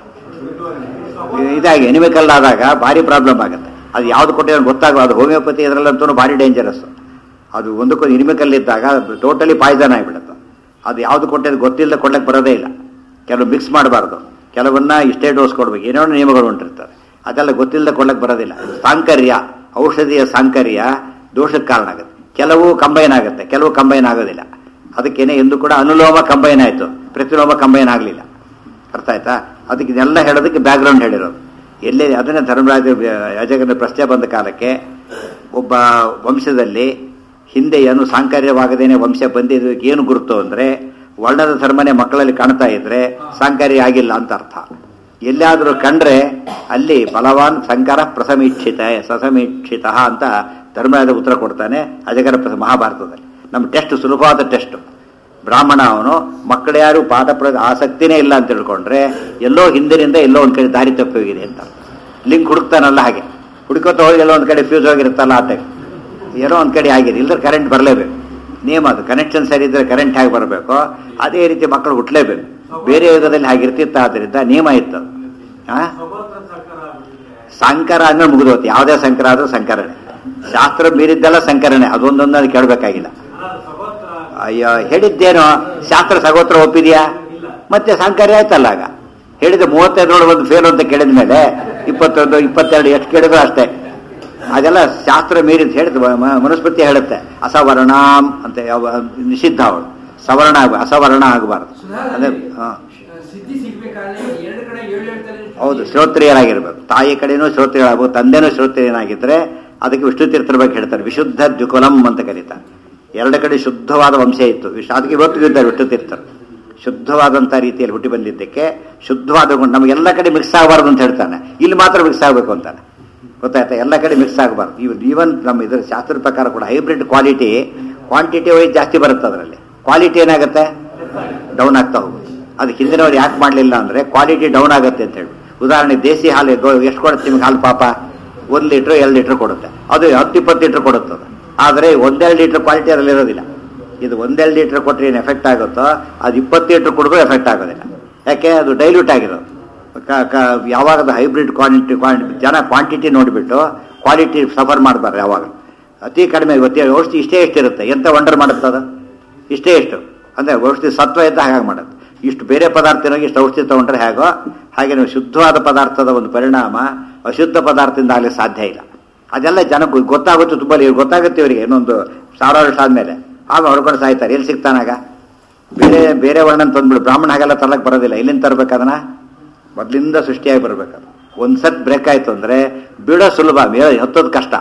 ಇದಾಗಿ ಎನಿಮಿಕಲ್ ಆದಾಗ ಭಾರಿ ಪ್ರಾಬ್ಲಮ್ ಆಗುತ್ತೆ ಅದು ಯಾವ್ದು ಕೊಟ್ಟಿರೋ ಗೊತ್ತಾಗ ಅದು ಹೋಮಿಯೋಪತಿ ಇದರಲ್ಲಂತೂ ಭಾರಿ ಡೇಂಜರಸ್ ಅದು ಒಂದಕ್ಕೊಂದು ಎನಿಮಿಕಲ್ ಇದ್ದಾಗ ಟೋಟಲಿ ಪಾಯ್ಸನ್ ಆಗಿಬಿಡುತ್ತೆ ಅದು ಯಾವ್ದು ಕೊಟ್ಟಿದ್ದು ಗೊತ್ತಿಲ್ಲದೆ ಕೊಡ್ಲಿಕ್ಕೆ ಬರೋದೇ ಇಲ್ಲ ಕೆಲವು ಮಿಕ್ಸ್ ಮಾಡಬಾರ್ದು ಕೆಲವನ್ನ ಇಷ್ಟೇ ಡೋಸ್ ಕೊಡ್ಬೇಕು ಏನೋ ನಿಯಮಗಳು ಹೊಂಟಿರ್ತಾರೆ ಅದೆಲ್ಲ ಗೊತ್ತಿಲ್ಲದೆ ಕೊಡ್ಲಿಕ್ಕೆ ಬರೋದಿಲ್ಲ ಸಾಂಕರ್ಯ ಔಷಧಿಯ ಸಾಂಕರ್ಯ ದೋಷಕ್ಕೆ ಕಾರಣ ಆಗುತ್ತೆ ಕೆಲವು ಕಂಬೈನ್ ಆಗುತ್ತೆ ಕೆಲವು ಕಂಬೈನ್ ಆಗೋದಿಲ್ಲ ಅದಕ್ಕೇನೆ ಎಂದು ಕೂಡ ಅನುಲೋಮ ಕಂಬೈನ್ ಆಯಿತು ಪ್ರತಿಲೋಮ ಕಂಬೈನ್ ಆಗಲಿಲ್ಲ ಅರ್ಥ ಆಯ್ತಾ ಅದಕ್ಕೆ ಇದೆಲ್ಲ ಹೇಳೋದಕ್ಕೆ ಬ್ಯಾಕ್ಗ್ರೌಂಡ್ ಹೇಳಿರೋದು ಎಲ್ಲೇ ಅದನ್ನೇ ಧರ್ಮರಾಜ ಯಾಜಕನ ಪ್ರಶ್ನೆ ಬಂದ ಕಾಲಕ್ಕೆ ಒಬ್ಬ ವಂಶದಲ್ಲಿ ಹಿಂದೆ ಏನು ಸಾಂಕರ್ಯವಾಗದೇನೆ ವಂಶ ಬಂದಿದ್ದಕ್ಕೆ ಏನು ಗುರುತು ಅಂದರೆ ವರ್ಣದ ಧರ್ಮನೇ ಮಕ್ಕಳಲ್ಲಿ ಕಾಣ್ತಾ ಇದ್ರೆ ಸಾಂಕರ್ಯ ಆಗಿಲ್ಲ ಅಂತ ಅರ್ಥ ಎಲ್ಲಾದರೂ ಕಂಡ್ರೆ ಅಲ್ಲಿ ಬಲವಾನ್ ಸಂಕರ ಪ್ರಸಮೀಕ್ಷಿತ ಸಸಮೀಕ್ಷಿತ ಅಂತ ಧರ್ಮರಾಜ ಉತ್ತರ ಕೊಡ್ತಾನೆ ಅಜಗರ ಪ್ರಸ ಮಹಾಭಾರತದಲ್ಲಿ ನಮ್ಮ ಟೆಸ್ಟ್ ಸುಲಭವಾದ ಟೆಸ್ಟ್ ಬ್ರಾಹ್ಮಣ ಅವನು ಮಕ್ಕಳು ಯಾರು ಪಾಠ ಪ್ರ ಆಸಕ್ತಿನೇ ಇಲ್ಲ ಅಂತ ತಿಳ್ಕೊಂಡ್ರೆ ಎಲ್ಲೋ ಹಿಂದಿನಿಂದ ಎಲ್ಲೋ ಒಂದ್ ಕಡೆ ದಾರಿ ತಪ್ಪಿ ಹೋಗಿದೆ ಅಂತ ಲಿಂಕ್ ಹುಡುಕ್ತಾನಲ್ಲ ಹಾಗೆ ಹುಡುಕೋತ ಹೋಗಿ ಎಲ್ಲೋ ಒಂದ್ ಕಡೆ ಫ್ಯೂಸ್ ಹೋಗಿರುತ್ತಲ್ಲ ಆ ಟೈಪ್ ಏನೋ ಒಂದ್ ಕಡೆ ಆಗಿದೆ ಇಲ್ಲದ್ರೆ ಕರೆಂಟ್ ಬರಲೇಬೇಕು ನಿಯಮ ಅದು ಕನೆಕ್ಷನ್ ಸರಿ ಇದ್ರೆ ಕರೆಂಟ್ ಹೇಗೆ ಬರಬೇಕು ಅದೇ ರೀತಿ ಮಕ್ಕಳು ಹುಟ್ಟಲೇಬೇಕು ಬೇರೆ ಯುಗದಲ್ಲಿ ಹಾಗಿರ್ತಿತ್ತ ಆದ್ರಿಂದ ನಿಯಮ ಇತ್ತು ಅದು. ಆ ಸ್ವಗೋತ್ರ ಸರ್ಕಾರ ಆಗ್ಬಿಟ್ಟಿದೆ. ಸಂಕರ ಅಂದ್ರೆ ಮುಗಿದೋತು ಯಾವುದೇ ಸಂಕರ ಆದ್ರೂ ಸಂಕರಣೆ ಶಾಸ್ತ್ರ ಮೀರಿದ್ದೆಲ್ಲ ಸಂಕರಣೆ ಅದೊಂದೊಂದು ಅದು ಕೇಳಬೇಕಾಗಿಲ್ಲ ಅಲ್ಲ, ಸ್ವಗೋತ್ರ ಅಯ್ಯೋ ಹೇಳಿದ್ದೇನೋ ಶಾಸ್ತ್ರ ಸಗೋತ್ರ ಒಪ್ಪಿದ್ಯಾ ಮತ್ತೆ ಸಾಂಕರ್ಯ ಆಯ್ತಲ್ಲ ಆಗ ಹೇಳಿದ ಮೂವತ್ತೈದರೊಳಗೆ ಒಂದು ಫೇಲ್ ಅಂತ ಕೇಳಿದ ಮೇಲೆ ಇಪ್ಪತ್ತೊಂದು ಇಪ್ಪತ್ತೆರಡು ಎಷ್ಟು ಕೇಳಿದ್ರು ಅಷ್ಟೇ ಅದೆಲ್ಲ ಶಾಸ್ತ್ರ ಮೀರಿದ ಹೇಳಿದ ಮ- ಮನುಸ್ಮೃತಿ ಹೇಳುತ್ತೆ ಅಸವರ್ಣಾಂ ಅಂತ ಯಾವ ನಿಷಿದ್ಧ ಅವಳು ಸವರ್ಣ ಆಗ ಅಸವರ್ಣ ಆಗಬಾರ್ದು ಅದೇ ಹಾ ಸಿದ್ಧಿ ಸಿಗ್ಬೇಕಾದ್ರೆ ಎರಡು ಕಡೆ ಏಳು ಹೇಳ್ತಾರೆ ಹೌದು ಶ್ರೋತ್ರಿಯರಾಗಿರ್ಬೇಕು ತಾಯಿ ಕಡೆನೂ ಶ್ರೋತ್ರಿಯರಾಗಬೇಕು ತಂದೆನೂ ಶ್ರೋತ್ರಿಯನಾಗಿದ್ರೆ ಅದಕ್ಕೆ ವಿಷ್ಣು ತೀರ್ಥರ ಬಗ್ಗೆ ಹೇಳ್ತಾರೆ ವಿಶುದ್ಧ ದ್ವಿಕುಲಂ ಅಂತ ಕರೀತಾರೆ ಎರಡು ಕಡೆ ಶುದ್ಧವಾದ ವಂಶ ಇತ್ತು ವಿಶ್ ಅದಕ್ಕೆ ಇವತ್ತು ಇದ್ದಾರೆ ವಿಷ್ಣು ತೀರ್ಥರು ಶುದ್ಧವಾದಂಥ ರೀತಿಯಲ್ಲಿ ಹುಟ್ಟಿ ಬಂದಿದ್ದಕ್ಕೆ ಶುದ್ಧವಾದ ಗುಣ ನಮಗೆಲ್ಲ ಕಡೆ ಮಿಕ್ಸ್ ಆಗಬಾರ್ದು ಅಂತ ಹೇಳ್ತಾನೆ ಇಲ್ಲಿ ಮಾತ್ರ ಮಿಕ್ಸ್ ಆಗಬೇಕು ಅಂತಾನೆ ಗೊತ್ತಾಯ್ತಾ ಎಲ್ಲ ಕಡೆ ಮಿಕ್ಸ್ ಆಗಬಾರ್ದು ಇವನ್ ಈವನ್ ನಮ್ಮ ಇದರ ಶಾಸ್ತ್ರದ ಪ್ರಕಾರ ಕೂಡ ಹೈಬ್ರಿಡ್ ಕ್ವಾಲಿಟಿ ಕ್ವಾಂಟಿಟಿ ವೈಸ್ ಜಾಸ್ತಿ ಬರುತ್ತೆ ಅದರಲ್ಲಿ ಕ್ವಾಲಿಟಿ ಏನಾಗುತ್ತೆ ಡೌನ್ ಆಗ್ತಾ ಹೋಗುತ್ತೆ ಅದು ಹಿಂದಿನವ್ರು ಯಾಕೆ ಮಾಡಲಿಲ್ಲ ಅಂದ್ರೆ ಕ್ವಾಲಿಟಿ ಡೌನ್ ಆಗುತ್ತೆ ಅಂತ ಹೇಳಿ ಉದಾಹರಣೆ ದೇಸಿ ಹಾಲು ಎಷ್ಟು ಕೊಡುತ್ತೆ ನಿಮ್ಗೆ ಹಾಲು ಪಾಪ ಒಂದು ಲೀಟ್ರ್ ಎರಡು ಲೀಟ್ರ್ ಕೊಡುತ್ತೆ ಅದು ಹತ್ತು ಇಪ್ಪತ್ತು ಲೀಟ್ರ್ ಕೊಡುತ್ತೆ ಅದು ಆದರೆ ಒಂದೆರಡು ಲೀಟ್ರ್ ಕ್ವಾಲಿಟಿ ಅದರಲ್ಲಿ ಇರೋದಿಲ್ಲ ಇದು ಒಂದೆರಡು ಲೀಟ್ರ್ ಕೊಟ್ಟರೆ ಏನು ಎಫೆಕ್ಟ್ ಆಗುತ್ತೋ ಅದು ಇಪ್ಪತ್ತು ಲೀಟ್ರ್ ಕುಡಿದ್ರೂ ಎಫೆಕ್ಟ್ ಆಗೋದಿಲ್ಲ ಯಾಕೆ ಅದು ಡೈಲ್ಯೂಟ್ ಆಗಿರೋದು ಕ- ಕ- ಯಾವಾಗ ಅದು ಹೈಬ್ರಿಡ್ ಕ್ವಾಂಟಿಟಿ ಕ್ವಾಂಟಿ ಜನ ಕ್ವಾಂಟಿಟಿ ನೋಡಿಬಿಟ್ಟು ಕ್ವಾಲಿಟಿ ಸಫರ್ ಮಾಡಬಾರ್ದು ಯಾವಾಗ ಅತಿ ಕಡಿಮೆ ಇವತ್ತೇ ಔಷಧಿ ಇಷ್ಟೇ ಎಷ್ಟಿರುತ್ತೆ ಎಂತ ವಂಡರ್ ಮಾಡುತ್ತೆ ಅದು ಇಷ್ಟೇ ಎಷ್ಟು ಅಂದರೆ ಔಷಧಿ ಸತ್ವ ಇದ್ದ ಹಾಗೆ ಮಾಡುತ್ತೆ ಇಷ್ಟು ಬೇರೆ ಪದಾರ್ಥ ಇಷ್ಟು ಔಷಧಿ ತಗೊಂಡ್ರೆ ಹೇಗೋ ಹಾಗೆ ನೀವು ಶುದ್ಧವಾದ ಪದಾರ್ಥದ ಒಂದು ಪರಿಣಾಮ ಅಶುದ್ಧ ಪದಾರ್ಥದಿಂದ ಆಗಲಿಕ್ಕೆ ಸಾಧ್ಯ ಇಲ್ಲ ಅದೆಲ್ಲ ಜನಕ್ಕೆ ಗೊತ್ತಾಗುತ್ತೆ ತುಂಬ ಇವ್ರಿಗೆ ಗೊತ್ತಾಗುತ್ತೆ ಇವರಿಗೆ ಇನ್ನೊಂದು ಸಾವಿರಾರು ವರ್ಷ ಆದಮೇಲೆ ಆಗ ಹೊಡ್ಕೊಂಡು ಸಾಯ್ತಾರೆ ಎಲ್ಲಿ ಸಿಗ್ತಾನಾಗ ಬೇರೆ ಬೇರೆ ವರ್ಣನ ತಂದ್ಬಿಡು ಬ್ರಾಹ್ಮಣ ಹಾಗೆಲ್ಲ ತರಕ್ಕೆ ಬರೋದಿಲ್ಲ ಎಲ್ಲಿಂದ ತರ್ಬೇಕು ಅದನ್ನ ಮೊದಲಿಂದ ಸೃಷ್ಟಿಯಾಗಿ ಬರಬೇಕು ಒಂದು ಸತ್ ಬ್ರೇಕ್ ಆಯ್ತು ಅಂದರೆ ಬೀಳೋ ಸುಲಭ ಮೇ- ಹತ್ತೋದು ಕಷ್ಟ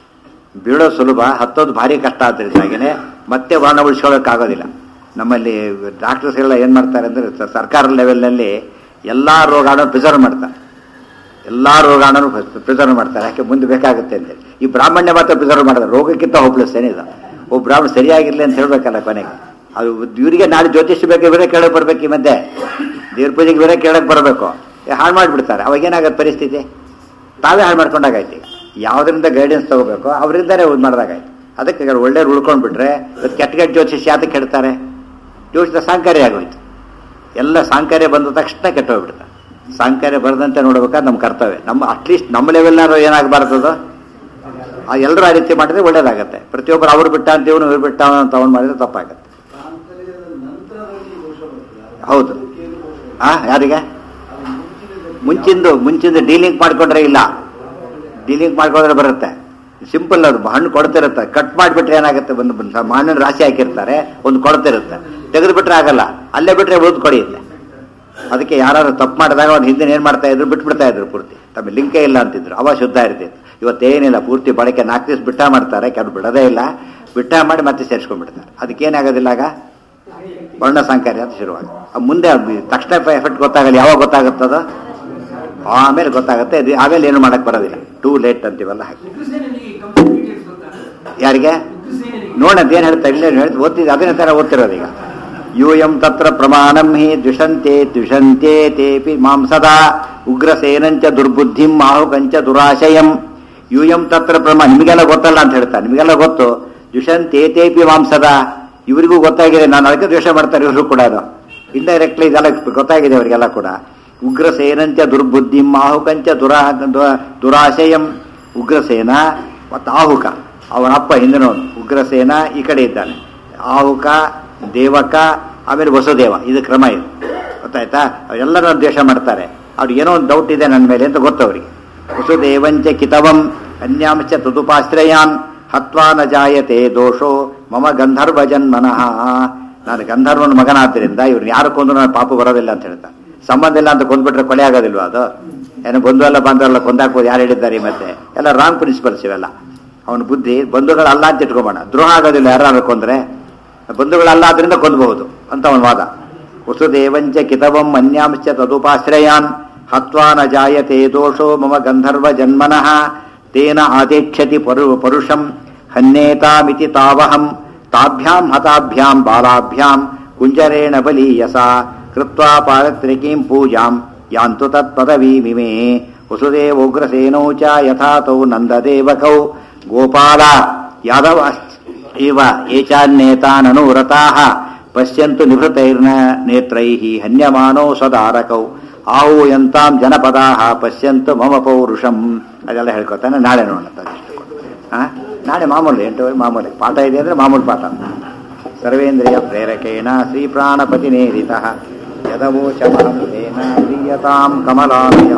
ಬೀಳೋ ಸುಲಭ ಹತ್ತೋದು ಭಾರಿ ಕಷ್ಟ ಆದ್ದರಿಂದಾಗೇನೆ ಮತ್ತೆ ವರ್ಣ ಉಳಿಸ್ಕೊಳ್ಳೋಕ್ಕಾಗೋದಿಲ್ಲ ನಮ್ಮಲ್ಲಿ ಡಾಕ್ಟರ್ಸ್ ಎಲ್ಲ ಏನು ಮಾಡ್ತಾರೆ ಅಂದರೆ ಸರ್ಕಾರ ಲೆವೆಲ್ನಲ್ಲಿ ಎಲ್ಲ ರೋಗಾಣು ಪ್ರಿಸರ್ವ್ ಮಾಡ್ತಾರೆ ಎಲ್ಲ ರೋಗಾಣು ಪ್ರಿಸರ್ವ್ ಮಾಡ್ತಾರೆ ಯಾಕೆ ಮುಂದೆ ಬೇಕಾಗುತ್ತೆ ಅಂತೇಳಿ ಈ ಬ್ರಾಹ್ಮಣ್ಯ ಮಾತ್ರ ಪ್ರಿಸರ್ವ್ ಮಾಡ್ತಾರೆ ರೋಗಕ್ಕಿಂತ ಹೋಪ್ಲೆಸ್ ಏನಿದೆ ಒಬ್ಬ ಬ್ರಾಹ್ಮಣ ಸರಿಯಾಗಿರ್ಲಿ ಅಂತ ಹೇಳ್ಬೇಕಲ್ಲ ಕೊನೆಗೆ ಅದು ಇವರಿಗೆ ನಾಳೆ ಜ್ಯೋತಿಷ ಬೇಕು ಬೇರೆ ಕೇಳಕ್ ಬರ್ಬೇಕು ಈ ಮಧ್ಯೆ ದೇವ್ರ ಪೂಜೆಗೆ ಬೇರೆ ಕೇಳಕ್ ಬರಬೇಕು ಹಾಳು ಮಾಡಿಬಿಡ್ತಾರೆ ಅವಾಗ ಏನಾಗತ್ತೆ ಪರಿಸ್ಥಿತಿ ತಾವೇ ಹಾಳು ಮಾಡ್ಕೊಂಡಾಗಾಯ್ತು ಈಗ ಯಾವುದರಿಂದ ಗೈಡೆನ್ಸ್ ತಗೋಬೇಕು ಅವರಿಂದನೇ ಇದು ಮಾಡಿದಾಗಾಯ್ತು ಅದಕ್ಕೆ ಈಗ ಒಳ್ಳೆಯವ್ರು ಉಳ್ಕೊಂಡ್ಬಿಟ್ರೆ ಇವತ್ತು ಕೆಟ್ಟ ಕೆಟ್ಟ ಜ್ಯೋತಿಷ ಯಾತಕ್ಕೆ ಕೆಡ್ತಾರೆ ಜ್ಯೋತಿಷ ಸಾಂಕರ್ಯ ಆಗೋಯ್ತು ಎಲ್ಲ ಸಾಂಕರ್ಯ ಬಂದ ತಕ್ಷಣ ಕೆಟ್ಟೋಗ್ಬಿಡ್ತಾರೆ ಸಾಂಕರ್ಯ ಬರದಂತೆ ನೋಡ್ಬೇಕಾದ್ರೆ ನಮ್ಮ ಕರ್ತವ್ಯ ನಮ್ಮ ಅಟ್ಲೀಸ್ಟ್ ನಮ್ಮ ಲೆವೆಲ್ನಾರು ಏನಾಗಬಾರ್ದದು ಆ ಎಲ್ಲರೂ ಆ ರೀತಿ ಮಾಡಿದ್ರೆ ಒಳ್ಳೇದಾಗತ್ತೆ ಪ್ರತಿಯೊಬ್ಬರು ಅವ್ರು ಬಿಟ್ಟ ಅಂತ ಇವನು ಇವ್ರು ಬಿಟ್ಟ ಅಂತ ಅವ್ನು ಮಾಡಿದ್ರೆ ತಪ್ಪಾಗತ್ತೆ ಸಾಂಕರ್ಯದ ನಂತರದಲ್ಲಿ ದೋಷ ಬರ್ತದೆ ಹೌದು. ಅದಕ್ಕೆ ಏನು ದೋಷ ಇಲ್ಲ. ಆ ಯಾರಿಗೆ ಅದು ಮುಂಚಿನ ಮುಂಚಿಂದು ಮುಂಚಿಂದು ಡೀಲಿಂಗ್ ಮಾಡ್ಕೊಂಡ್ರೆ ಇಲ್ಲ ಡೀಲಿಂಗ್ ಮಾಡ್ಕೊಂಡ್ರೆ ಬರುತ್ತೆ ಸಿಂಪಲ್ ಅದು ಹಣ್ಣು ಕೊಡ್ತಿರುತ್ತೆ ಕಟ್ ಮಾಡಿಬಿಟ್ರೆ ಏನಾಗುತ್ತೆ ಒಂದು ಒಂದು ಮಾವಿನ ರಾಶಿ ಹಾಕಿರ್ತಾರೆ ಒಂದು ಕೊಡ್ತಿರುತ್ತೆ ತೆಗೆದು ಬಿಟ್ರೆ ಆಗಲ್ಲ ಅಲ್ಲೇ ಬಿಟ್ರೆ ಉಳಿದು ಕೊಡಿಯುತ್ತೆ ಅದಕ್ಕೆ ಯಾರು ತಪ್ಪು ಮಾಡಿದಾಗ ಒಂದು ಹಿಂದಿನ ಏನು ಮಾಡ್ತಾ ಇದ್ರು ಬಿಟ್ಬಿಡ್ತಾ ಇದ್ರು ಪೂರ್ತಿ ತಮ್ಮ ಲಿಂಕೇ ಇಲ್ಲ ಅಂತಿದ್ರು ಅವ ಶುದ್ಧ ಇರ್ತಿತ್ತು ಇವತ್ತೇನಿಲ್ಲ ಪೂರ್ತಿ ಬಳಕೆ ನಾಲ್ಕು ದಿವಸ ಬಿಟ್ಟ ಮಾಡ್ತಾರೆ ಕೆಲವು ಬಿಡೋದೇ ಇಲ್ಲ ಬಿಟ್ಟ ಮಾಡಿ ಮತ್ತೆ ಸೇರಿಸ್ಕೊಂಡ್ಬಿಡ್ತಾರೆ ಅದಕ್ಕೇನಾಗೋದಿಲ್ಲ ಆಗ ವರ್ಣ ಸಾಂಕರ್ಯ ಅಂತ ಶುರುವಾಗ ಆ ಮುಂದೆ ಅದು ತಕ್ಷಣ ಎಫೆಕ್ಟ್ ಗೊತ್ತಾಗಲ್ಲ ಯಾವಾಗ ಗೊತ್ತಾಗುತ್ತದ ಆಮೇಲೆ ಗೊತ್ತಾಗುತ್ತೆ ಇದು ಆಮೇಲೆ ಏನು ಮಾಡಕ್ ಬರೋದಿಲ್ಲ ಟೂ ಲೇಟ್ ಅಂತೀವಲ್ಲ ಹಾಗೆ ನಿಮಗೆ ಕಂಪ್ಲೀಟ್ ಡೀಟೇಲ್ಸ್ ಗೊತ್ತಾ ಯಾರಿಗೆ ಉಗ್ರಸೇನಿಗೆ ನೋಡಂತ ಏನ್ ಹೇಳ್ತಾ ಇಲ್ಲ ಹೇಳ್ತಾ ಓದ್ತಿದ್ದೆ ಅದನ್ನ ತರ ಓದ್ತಿರೋದು ಈಗ ಯೂಯಂ ತತ್ರ ಪ್ರಮಾಣಂ ಹಿ ದ್ವಿಷಂತೆ ದ್ವಿಷಂತೆ ತೇಪಿ ಮಾಂ ಸದಾ ಉಗ್ರಸೇನಂಚ ದುರ್ಬುದ್ಧಿಂ ಮಾಹುಕಂಚ ದುರಾಶಯಂ ಯೂಯಂ ತತ್ರ ಪ್ರಮಾಣ ನಿಮಗೆಲ್ಲ ಗೊತ್ತಲ್ಲ ಅಂತ ಹೇಳ್ತಾರೆ ನಿಮಗೆಲ್ಲ ಗೊತ್ತು ದ್ವಿಷಂತೆ ತೇಪಿ ಮಾಂ ಸದಾ ಇವರಿಗೂ ಗೊತ್ತಾಗಿದೆ ನಾನು ಅದಕ್ಕೆ ದ್ವೇಷ ಮಾಡ್ತಾರೆ ಇವರು ಕೂಡ ಇಂಡೈರೆಕ್ಟ್ಲಿ ಇದೆಲ್ಲ ಗೊತ್ತಾಗಿದೆ ಅವರಿಗೆಲ್ಲ ಕೂಡ ಉಗ್ರಸೇನಂಚ ದುರ್ಬುದ್ಧಿಂ ಮಾಹುಕಂಚ ದುರಾ ದು- ದುರಾಶಯಂ ಉಗ್ರಸೇನ ಮತ್ತು ಆಹುಕ ಅವನ ಅಪ್ಪ ಹಿಂದಿನವನು ಉಗ್ರಸೇನ ಈ ಕಡೆ ಇದ್ದಾನೆ ಆಹುಕ ದೇವಕ ಆಮೇಲೆ ವಸುದೇವ ಇದು ಕ್ರಮ ಇದು ಗೊತ್ತಾಯ್ತಾ ಅವರೆಲ್ಲರೂ ದ್ವೇಷ ಮಾಡ್ತಾರೆ ಅವ್ರಿಗೆ ಏನೋ ಒಂದು ಡೌಟ್ ಇದೆ ನನ್ನ ಮೇಲೆ ಅಂತ ಗೊತ್ತು ಅವರಿಗೆ ವಸುದೇವಂಚ ಕಿತವಂ ಅನ್ಯಾಂಶ ತದುಪಾಶ್ರಯಾನ್ ಹತ್ವಾ ನ ಜಾಯತೆ ದೋಷೋ ಮಮ ಗಂಧರ್ವ ಜನ್ಮನಃ ನಾನು ಗಂಧರ್ವನ ಮಗನಾದ್ದರಿಂದ ಇವ್ರನ್ನ ಯಾರು ಕೊಂದ್ರು ನನ್ನ ಪಾಪ ಬರೋದಿಲ್ಲ ಅಂತ ಹೇಳ್ತಾ ಸಂಬಂಧ ಇಲ್ಲ ಅಂತ ಕೊಂದ್ಬಿಟ್ರೆ ಕೊಲೆ ಆಗೋದಿಲ್ವಾ ಅದು ಏನು ಬಂಧು ಎಲ್ಲ ಬಂದವರೆಲ್ಲ ಕೊಂದಾಕ್ಬೋದು ಯಾರು ಹೇಳಿದ್ದಾರೆ ಈ ಮತ್ತೆ ಎಲ್ಲ ರಾಂಗ್ ಪ್ರಿನ್ಸಿಪಲ್ಸ್ ಇವೆಲ್ಲ ಅವನ ಬುದ್ಧಿ ಬಂಧುಗಳಲ್ಲ ಅಂತ ಇಟ್ಕೊಂಬೋಣ ದ್ರೋಹ ಆಗೋದಿಲ್ಲ ಯಾರು ಕೊಂದ್ರೆ ಬಂಧುಗಳಲ್ಲ ಆದ್ರಿಂದ ಕೊಂದಬಹುದು ಅಂತ ಅವನ ವಾದ ವಸುದೇವಂಚ ಕಿತವಂ ಅನ್ಯಾಂಶ ತದುಪಾಶ್ರಯಾನ್ ಹತ್ವಾ ನ ಜಾಯತೆ ದೋಷೋ ಮಮ ಗಂಧರ್ವ ಜನ್ಮನಃ ತೇನ ಆದೇಕ್ಷತಿ ಪರು ಪರುಷಂ ಹನ್ನೇತಾಮಿತಿ ತಾವಹಂ ತಾಭ್ಯಾಂ ಹತಾಭ್ಯಾಂ ಬಾಲಾಭ್ಯಾಂ ಕುಂಜರೇಣ ಬಲೀಯಸ ಕೃತ್ವಾ ಪಾರತ್ರಿಕೀಂ ಪೂಜಾಂ ಯಾಂತು ತತ್ಪದವೀಮಿಮೇ ವಸುದೇವೋಗ್ರಸೇನೌ ಚ ಯಥಾ ತೌ ನಂದದೇವಕೌ ಗೋಪಾಲ ಯಾದವ ಇವ ಏಚಾನ್ನೇತಾನನುರತಾಃ ಪಶ್ಯಂತು ನಿಭೃತೈರ್ನ ನೇತ್ರೈಃ ಹನ್ಯಮಾನೋ ಸದಾರಕೌ ಆಹೂಯಂತಾಂ ಜನಪದಾಃ ಪಶ್ಯಂತು ಮಮ ಪೌರುಷಂ ಅದೆಲ್ಲ ಹೇಳ್ಕೊತಾನೆ ನಾಳೆ ನೋಡೋಣ ಹಾ ನಾಳೆ ಮಾಮೂಲಿ ಎಂಟು ಮಾಮೂಲಿ ಪಾಠ ಇದೆ ಅಂದ್ರೆ ಮಾಮೂಲಿ ಪಾಠ ಸರ್ವೇಂದ್ರಿಯ ಪ್ರೇರಕೇಣ ಶ್ರೀ ಪ್ರಾಣಪತಿನೇರಿತ ಯದವೋಚ ಮಾಮುಲೇನ ಪ್ರೀಯತಾಂ ಕಮಲಾಲಯ